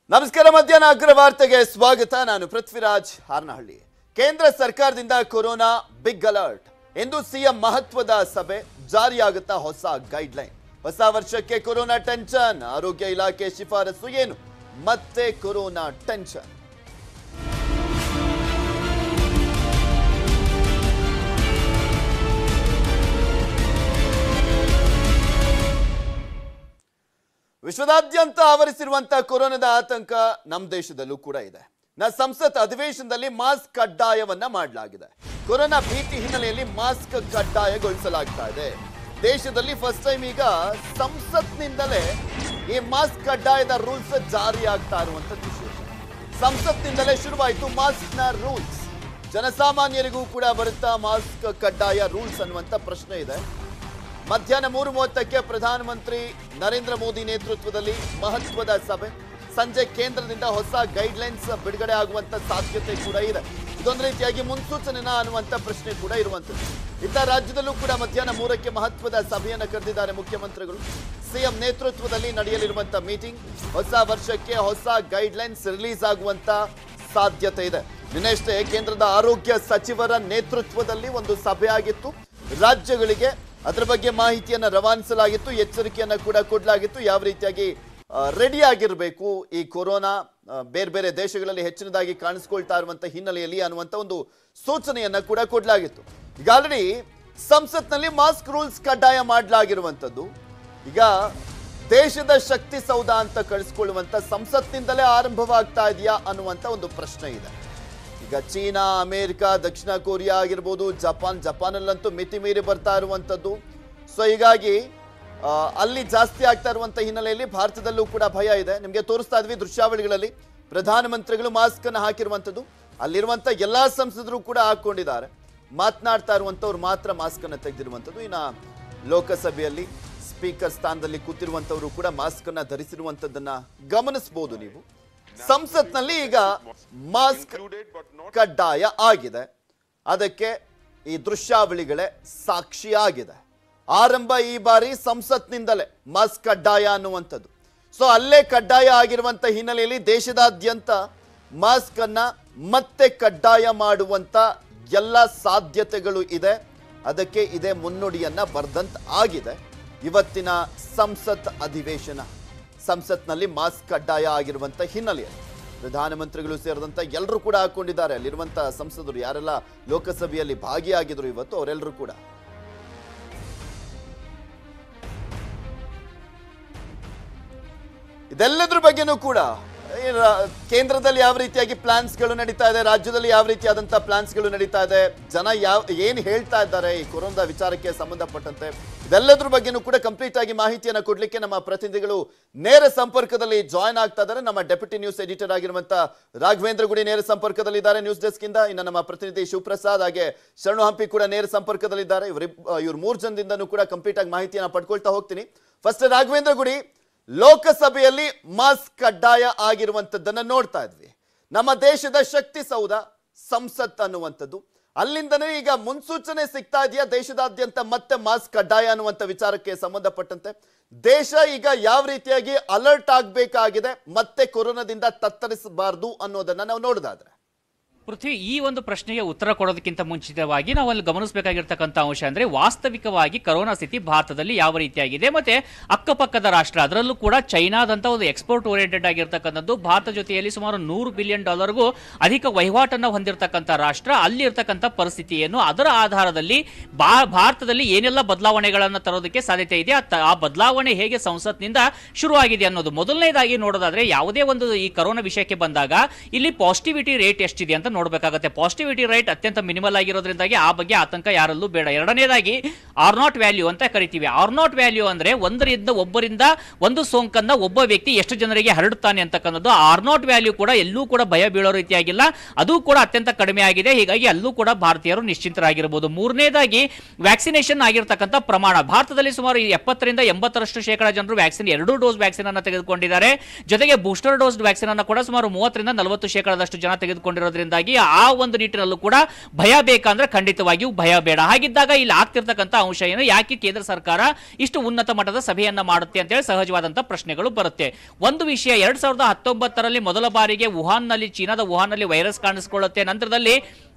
ನಮಸ್ಕಾರ ಮಧ್ಯಾಹ್ನ ಅಗ್ರ ವಾರ್ತೆಗೆ ಸ್ವಾಗತ ನಾನು ಪೃಥ್ವಿರಾಜ್ ಹಾರ್ನಹಳ್ಳಿ ಕೇಂದ್ರ ಸರ್ಕಾರದಿಂದ ಕೊರೋನಾ ಬಿಗ್ ಅಲರ್ಟ್ ಎಂದು ಸಿಎಂ ಮಹತ್ವದ ಸಭೆ ಜಾರಿಯಾಗುತ್ತಾ ಹೊಸ ಗೈಡ್ಲೈನ್ ಹೊಸ ವರ್ಷಕ್ಕೆ ಕೊರೋನಾ ಟೆನ್ಷನ್ ಆರೋಗ್ಯ ಇಲಾಖೆ ಶಿಫಾರಸು ಏನು ಮತ್ತೆ ಕೊರೋನಾ ಟೆನ್ಷನ್ ವಿಶ್ವದಾದ್ಯಂತ ಆವರಿಸಿರುವಂತಹ ಕೊರೋನಾದ ಆತಂಕ ನಮ್ಮ ದೇಶದಲ್ಲೂ ಕೂಡ ಇದೆ ನ ಸಂಸತ್ ಅಧಿವೇಶನದಲ್ಲಿ ಮಾಸ್ಕ್ ಕಡ್ಡಾಯವನ್ನ ಮಾಡಲಾಗಿದೆ ಕೊರೋನಾ ಭೀತಿ ಹಿನ್ನೆಲೆಯಲ್ಲಿ ಮಾಸ್ಕ್ ಕಡ್ಡಾಯಗೊಳಿಸಲಾಗ್ತಾ ಇದೆ ದೇಶದಲ್ಲಿ ಫಸ್ಟ್ ಟೈಮ್ ಈಗ ಸಂಸತ್ನಿಂದಲೇ ಈ ಮಾಸ್ಕ್ ಕಡ್ಡಾಯದ ರೂಲ್ಸ್ ಜಾರಿ ಆಗ್ತಾ ಇರುವಂತದ್ದು ವಿಶೇಷ ಸಂಸತ್ನಿಂದಲೇ ಶುರುವಾಯಿತು ಮಾಸ್ಕ್ನ ರೂಲ್ಸ್ ಜನಸಾಮಾನ್ಯರಿಗೂ ಕೂಡ ಬರುತ್ತಾ ಮಾಸ್ಕ್ ಕಡ್ಡಾಯ ರೂಲ್ಸ್ ಅನ್ನುವಂತ ಪ್ರಶ್ನೆ ಇದೆ ಮಧ್ಯಾಹ್ನ ಮೂರು ಮೂವತ್ತಕ್ಕೆ ಪ್ರಧಾನಮಂತ್ರಿ ನರೇಂದ್ರ ಮೋದಿ ನೇತೃತ್ವದಲ್ಲಿ ಮಹತ್ವದ ಸಭೆ ಸಂಜೆ ಕೇಂದ್ರದಿಂದ ಹೊಸ ಗೈಡ್ಲೈನ್ಸ್ ಬಿಡುಗಡೆ ಆಗುವಂತ ಸಾಧ್ಯತೆ ಕೂಡ ಇದೆ ಇದೊಂದು ರೀತಿಯಾಗಿ ಮುನ್ಸೂಚನೆನ ಅನ್ನುವಂತ ಪ್ರಶ್ನೆ ಕೂಡ ಇರುವಂತದ್ದು ಇತ್ತ ರಾಜ್ಯದಲ್ಲೂ ಕೂಡ ಮಧ್ಯಾಹ್ನ ಮೂರಕ್ಕೆ ಮಹತ್ವದ ಸಭೆಯನ್ನ ಕರೆದಿದ್ದಾರೆ ಮುಖ್ಯಮಂತ್ರಿಗಳು ಸಿಎಂ ನೇತೃತ್ವದಲ್ಲಿ ನಡೆಯಲಿರುವಂತ ಮೀಟಿಂಗ್ ಹೊಸ ವರ್ಷಕ್ಕೆ ಹೊಸ ಗೈಡ್ಲೈನ್ಸ್ ರಿಲೀಸ್ ಆಗುವಂತ ಸಾಧ್ಯತೆ ಇದೆ ನಿನ್ನೆಷ್ಟೇ ಕೇಂದ್ರದ ಆರೋಗ್ಯ ಸಚಿವರ ನೇತೃತ್ವದಲ್ಲಿ ಒಂದು ಸಭೆ ಆಗಿತ್ತು ರಾಜ್ಯಗಳಿಗೆ ಅದರ ಬಗ್ಗೆ ಮಾಹಿತಿಯನ್ನ ರವಾನಿಸಲಾಗಿತ್ತು ಎಚ್ಚರಿಕೆಯನ್ನ ಕೂಡ ಕೊಡಲಾಗಿತ್ತು ಯಾವ ರೀತಿಯಾಗಿ ರೆಡಿ ಆಗಿರಬೇಕು ಈ ಕೊರೋನಾ ಆ, ಬೇರೆ ಬೇರೆ ದೇಶಗಳಲ್ಲಿ ಹೆಚ್ಚಿನದಾಗಿ ಕಾಣಿಸ್ಕೊಳ್ತಾ ಇರುವಂತ ಹಿನ್ನೆಲೆಯಲ್ಲಿ ಅನ್ನುವಂತ ಒಂದು ಸೂಚನೆಯನ್ನ ಕೂಡ ಕೊಡಲಾಗಿತ್ತು ಈಗ ಆಲ್ರೆಡಿ ಸಂಸತ್ನಲ್ಲಿ ಮಾಸ್ಕ್ ರೂಲ್ಸ್ ಕಡ್ಡಾಯ ಮಾಡಲಾಗಿರುವಂತದ್ದು ಈಗ ದೇಶದ ಶಕ್ತಿ ಸೌಧ ಅಂತ ಕಳಿಸ್ಕೊಳ್ಳುವಂತ ಸಂಸತ್ನಿಂದಲೇ ಆರಂಭವಾಗ್ತಾ ಇದೆಯಾ ಅನ್ನುವಂತ ಒಂದು ಪ್ರಶ್ನೆ ಇದೆ ಈಗ ಚೀನಾ ಅಮೆರಿಕ ದಕ್ಷಿಣ ಕೊರಿಯಾ ಆಗಿರ್ಬೋದು ಜಪಾನ್ ಜಪಾನಲ್ಲಂತೂ ಮಿತಿ ಮೀರಿ ಬರ್ತಾ ಇರುವಂಥದ್ದು ಸೊ ಹೀಗಾಗಿ ಆ, ಅಲ್ಲಿ ಜಾಸ್ತಿ ಆಗ್ತಾ ಇರುವಂಥ ಹಿನ್ನೆಲೆಯಲ್ಲಿ ಭಾರತದಲ್ಲೂ ಕೂಡ ಭಯ ಇದೆ ನಿಮಗೆ ತೋರಿಸ್ತಾ ಇದ್ವಿ ದೃಶ್ಯಾವಳಿಗಳಲ್ಲಿ ಪ್ರಧಾನಮಂತ್ರಿಗಳು ಮಾಸ್ಕ್ ಅನ್ನು ಹಾಕಿರುವಂಥದ್ದು ಅಲ್ಲಿರುವಂಥ ಎಲ್ಲಾ ಸಂಸದರು ಕೂಡ ಹಾಕೊಂಡಿದ್ದಾರೆ ಮಾತನಾಡ್ತಾ ಇರುವಂಥವ್ರು ಮಾತ್ರ ಮಾಸ್ಕ್ ಅನ್ನು ತೆಗೆದಿರುವಂಥದ್ದು ಇನ್ನು ಲೋಕಸಭೆಯಲ್ಲಿ ಸ್ಪೀಕರ್ ಸ್ಥಾನದಲ್ಲಿ ಕೂತಿರುವಂಥವರು ಕೂಡ ಮಾಸ್ಕ್ ಅನ್ನ ಧರಿಸಿರುವಂಥದ್ದನ್ನ ಗಮನಿಸಬಹುದು ನೀವು ಸಂಸತ್ನಲ್ಲಿ ಈಗ ಮಾಸ್ಕ್ ಕಡ್ಡಾಯ ಆಗಿದೆ ಅದಕ್ಕೆ ಈ ದೃಶ್ಯಾವಳಿಗಳೇ ಸಾಕ್ಷಿಯಾಗಿದೆ ಆರಂಭ ಈ ಬಾರಿ ಸಂಸತ್ನಿಂದಲೇ ಮಾಸ್ಕ್ ಕಡ್ಡಾಯ ಅನ್ನುವಂಥದ್ದು ಸೊ ಅಲ್ಲೇ ಕಡ್ಡಾಯ ಆಗಿರುವಂತ ಹಿನ್ನೆಲೆಯಲ್ಲಿ ದೇಶದಾದ್ಯಂತ ಮಾಸ್ಕ್ ಅನ್ನ ಮತ್ತೆ ಕಡ್ಡಾಯ ಮಾಡುವಂತ ಎಲ್ಲ ಸಾಧ್ಯತೆಗಳು ಇದೆ ಅದಕ್ಕೆ ಇದೇ ಮುನ್ನುಡಿಯನ್ನ ಬರ್ದಂತ ಆಗಿದೆ ಇವತ್ತಿನ ಸಂಸತ್ ಅಧಿವೇಶನ ಸಂಸತ್ನಲ್ಲಿ ಮಾಸ್ಕ್ ಕಡ್ಡಾಯ ಆಗಿರುವಂತ ಹಿನ್ನೆಲೆಯಲ್ಲಿ ಪ್ರಧಾನಮಂತ್ರಿಗಳು ಸೇರಿದಂತ ಎಲ್ಲರೂ ಕೂಡ ಹಾಕೊಂಡಿದ್ದಾರೆ ಅಲ್ಲಿರುವಂತ ಸಂಸದರು ಯಾರೆಲ್ಲ ಲೋಕಸಭೆಯಲ್ಲಿ ಭಾಗಿಯಾಗಿದ್ರು ಇವತ್ತು ಅವರೆಲ್ಲರೂ ಕೂಡ ಇದೆಲ್ಲದ್ರ ಬಗ್ಗೆನೂ ಕೂಡ ಈ ರಾ- ಕೇಂದ್ರದಲ್ಲಿ ಯಾವ ರೀತಿಯಾಗಿ ಪ್ಲಾನ್ಸ್ಗಳು ನಡೀತಾ ಇದೆ ರಾಜ್ಯದಲ್ಲಿ ಯಾವ ರೀತಿಯಾದಂಥ ಪ್ಲಾನ್ಸ್ಗಳು ನಡೀತಾ ಇದೆ ಜನ ಯಾವ ಏನು ಹೇಳ್ತಾ ಇದ್ದಾರೆ ಈ ಕೊರೋನಾ ವಿಚಾರಕ್ಕೆ ಸಂಬಂಧಪಟ್ಟಂತೆ ಇದೆಲ್ಲದ್ರ ಬಗ್ಗೆನೂ ಕೂಡ ಕಂಪ್ಲೀಟ್ ಆಗಿ ಮಾಹಿತಿಯನ್ನು ಕೊಡ್ಲಿಕ್ಕೆ ನಮ್ಮ ಪ್ರತಿನಿಧಿಗಳು ನೇರ ಸಂಪರ್ಕದಲ್ಲಿ ಜಾಯ್ನ್ ಆಗ್ತಾ ಇದ್ದಾರೆ ನಮ್ಮ ಡೆಪ್ಯೂಟಿ ನ್ಯೂಸ್ ಎಡಿಟರ್ ಆಗಿರುವಂತ ರಾಘವೇಂದ್ರ ಗುಡಿ ನೇರ ಸಂಪರ್ಕದಲ್ಲಿದ್ದಾರೆ ನ್ಯೂಸ್ ಡೆಸ್ಕ್ ಇಂದ ಇನ್ನು ನಮ್ಮ ಪ್ರತಿನಿಧಿ ಶಿವಪ್ರಸಾದ್ ಹಾಗೆ ಶರಣು ಹಂಪಿ ಕೂಡ ನೇರ ಸಂಪರ್ಕದಲ್ಲಿದ್ದಾರೆ ಇವ್ರ ಇವ್ರ ಮೂರು ಜನದಿಂದನೂ ಕೂಡ ಕಂಪ್ಲೀಟ್ ಆಗಿ ಮಾಹಿತಿಯನ್ನು ಪಡ್ಕೊಳ್ತಾ ಹೋಗ್ತೀನಿ ಫಸ್ಟ್ ರಾಘವೇಂದ್ರ ಗುಡಿ ಲೋಕಸಭೆಯಲ್ಲಿ ಮಾಸ್ಕ್ ಕಡ್ಡಾಯ ಆಗಿರುವಂತದ್ದನ್ನ ನೋಡ್ತಾ ಇದ್ವಿ ನಮ್ಮ ದೇಶದ ಶಕ್ತಿ ಸೌಧ ಸಂಸತ್ ಅನ್ನುವಂಥದ್ದು ಅಲ್ಲಿಂದನೇ ಈಗ ಮುನ್ಸೂಚನೆ ಸಿಗ್ತಾ ಇದೆಯಾ ದೇಶದಾದ್ಯಂತ ಮತ್ತೆ ಮಾಸ್ಕ್ ಕಡ್ಡಾಯ ಅನ್ನುವಂಥ ವಿಚಾರಕ್ಕೆ ಸಂಬಂಧಪಟ್ಟಂತೆ ದೇಶ ಈಗ ಯಾವ ರೀತಿಯಾಗಿ ಅಲರ್ಟ್ ಆಗಬೇಕಾಗಿದೆ ಮತ್ತೆ ಕೊರೋನಾದಿಂದ ತತ್ತರಿಸಬಾರದು ಅನ್ನೋದನ್ನ ನಾವು ನೋಡೋದಾದ್ರೆ ಪೃಥ್ವಿ ಈ ಒಂದು ಪ್ರಶ್ನೆಗೆ ಉತ್ತರ ಕೊಡೋದಕ್ಕಿಂತ ಮುಂಚಿತವಾಗಿ ನಾವು ಅಲ್ಲಿ ಗಮನಿಸಬೇಕಾಗಿರ್ತಕ್ಕಂಥ ಅಂಶ ಅಂದ್ರೆ ವಾಸ್ತವಿಕವಾಗಿ ಕರೋನಾ ಸ್ಥಿತಿ ಭಾರತದಲ್ಲಿ ಯಾವ ರೀತಿಯಾಗಿದೆ ಮತ್ತೆ ಅಕ್ಕಪಕ್ಕದ ರಾಷ್ಟ್ರ ಅದರಲ್ಲೂ ಕೂಡ ಚೈನಾದಂತ ಒಂದು ಎಕ್ಸ್ಪೋರ್ಟ್ ಓರಿಯೆಂಟೆಡ್ ಆಗಿರ್ತಕ್ಕಂಥದ್ದು ಭಾರತ ಜೊತೆಯಲ್ಲಿ ಸುಮಾರು ನೂರು ಬಿಲಿಯನ್ ಡಾಲರ್ಗೂ ಅಧಿಕ ವಹಿವಾಟನ್ನು ಹೊಂದಿರತಕ್ಕಂಥ ರಾಷ್ಟ್ರ ಅಲ್ಲಿ ಇರ್ತಕ್ಕಂಥ ಪರಿಸ್ಥಿತಿ ಏನು ಅದರ ಆಧಾರದಲ್ಲಿ ಬಾ ಭಾರತದಲ್ಲಿ ಏನೆಲ್ಲ ಬದಲಾವಣೆಗಳನ್ನು ತರೋದಕ್ಕೆ ಸಾಧ್ಯತೆ ಇದೆ ಆ ತ- ಆ ಬದಲಾವಣೆ ಹೇಗೆ ಸಂಸತ್ನಿಂದ ಶುರುವಾಗಿದೆ ಅನ್ನೋದು ಮೊದಲನೇದಾಗಿ ನೋಡೋದಾದ್ರೆ ಯಾವುದೇ ಒಂದು ಈ ಕರೋನಾ ವಿಷಯಕ್ಕೆ ಬಂದಾಗ ಇಲ್ಲಿ ಪಾಸಿಟಿವಿಟಿ ರೇಟ್ ಎಷ್ಟಿದೆ ಅಂತ ನೋಡಬೇಕಾಗುತ್ತೆ ಪಾಸಿಟಿವಿಟಿ ರೇಟ್ ಅತ್ಯಂತ ಮಿನಿಮಲ್ ಆಗಿರೋದ್ರಿಂದಾಗಿ ಆ ಬಗ್ಗೆ ಆತಂಕ ಯಾರಲ್ಲೂ ಬೇಡ ಎರಡನೇದಾಗಿ ಆರ್ ನಾಟ್ ವ್ಯಾಲ್ಯೂ ಅಂತ ಕರಿತೀವಿ ಆರ್ ನಾಟ್ ವ್ಯಾಲ್ಯೂ ಅಂದ್ರೆ ಒಂದರಿಂದ ಒಬ್ಬರಿಂದ ಒಂದು ಸೋಂಕನ್ನ ಒಬ್ಬ ವ್ಯಕ್ತಿ ಎಷ್ಟು ಜನರಿಗೆ ಹರಡುತ್ತಾನೆ ಅಂತಕ್ಕನ್ನೋದು ಆರ್ ನಾಟ್ ವ್ಯಾಲ್ಯೂ ಕೂಡ ಎಲ್ಲೂ ಕೂಡ ಭಯ ಬೀಳೋ ರೀತಿಯಾಗಿಲ್ಲ ಅದು ಕೂಡ ಅತ್ಯಂತ ಕಡಿಮೆ ಆಗಿದೆ ಹೀಗಾಗಿ ಅಲ್ಲೂ ಕೂಡ ಭಾರತೀಯರು ನಿಶ್ಚಿಂತರಾಗಿರಬಹುದು ಮೂರನೇದಾಗಿ ವ್ಯಾಕ್ಸಿನೇಷನ್ ಆಗಿರ್ತಕ್ಕಂಥ ಪ್ರಮಾಣ ಭಾರತದಲ್ಲಿ ಸುಮಾರು ಎಪ್ಪತ್ತರಿಂದ ಎಂಬತ್ತರಷ್ಟು ಶೇಕಡ ಜನರು ವ್ಯಾಕ್ಸಿನ್ ಎರಡು ಡೋಸ್ ವ್ಯಾಕ್ಸಿನ್ ಅನ್ನು ತೆಗೆದುಕೊಂಡಿದ್ದಾರೆ ಜೊತೆಗೆ ಬೂಸ್ಟರ್ ಡೋಸ್ ವ್ಯಾಕ್ಸಿನ್ ಅನ್ನು ಕೂಡ ಸುಮಾರು ಮೂವತ್ತರಿಂದ ನಲವತ್ತು ಶೇಕಡದಷ್ಟು ಜನ ತೆಗೆದುಕೊಂಡಿರೋದ್ರಿಂದಾಗಿ ಹೀಗಾಗಿ ಆ ಒಂದು ನಿಟ್ಟಿನಲ್ಲೂ ಕೂಡ ಭಯ ಬೇಕಂದ್ರೆ ಖಂಡಿತವಾಗಿಯೂ ಭಯ ಬೇಡ ಹಾಗಿದ್ದಾಗ ಇಲ್ಲಿ ಆಗ್ತಿರ್ತಕ್ಕಂಥ ಅಂಶ ಏನು ಯಾಕೆ ಕೇಂದ್ರ ಸರ್ಕಾರ ಇಷ್ಟು ಉನ್ನತ ಮಟ್ಟದ ಸಭೆಯನ್ನ ಮಾಡುತ್ತೆ ಅಂತೇಳಿ ಸಹಜವಾದಂತಹ ಪ್ರಶ್ನೆಗಳು ಬರುತ್ತೆ ಒಂದು ವಿಷಯ ಎರಡ್ ಸಾವಿರದ ಹತ್ತೊಂಬತ್ತರಲ್ಲಿ ಮೊದಲ ಬಾರಿಗೆ ವುಹಾನ್ನಲ್ಲಿ ಚೀನಾದ ವುಹಾನ್ನಲ್ಲಿ ವೈರಸ್ ಕಾಣಿಸಿಕೊಳ್ಳುತ್ತೆ ನಂತರದಲ್ಲಿ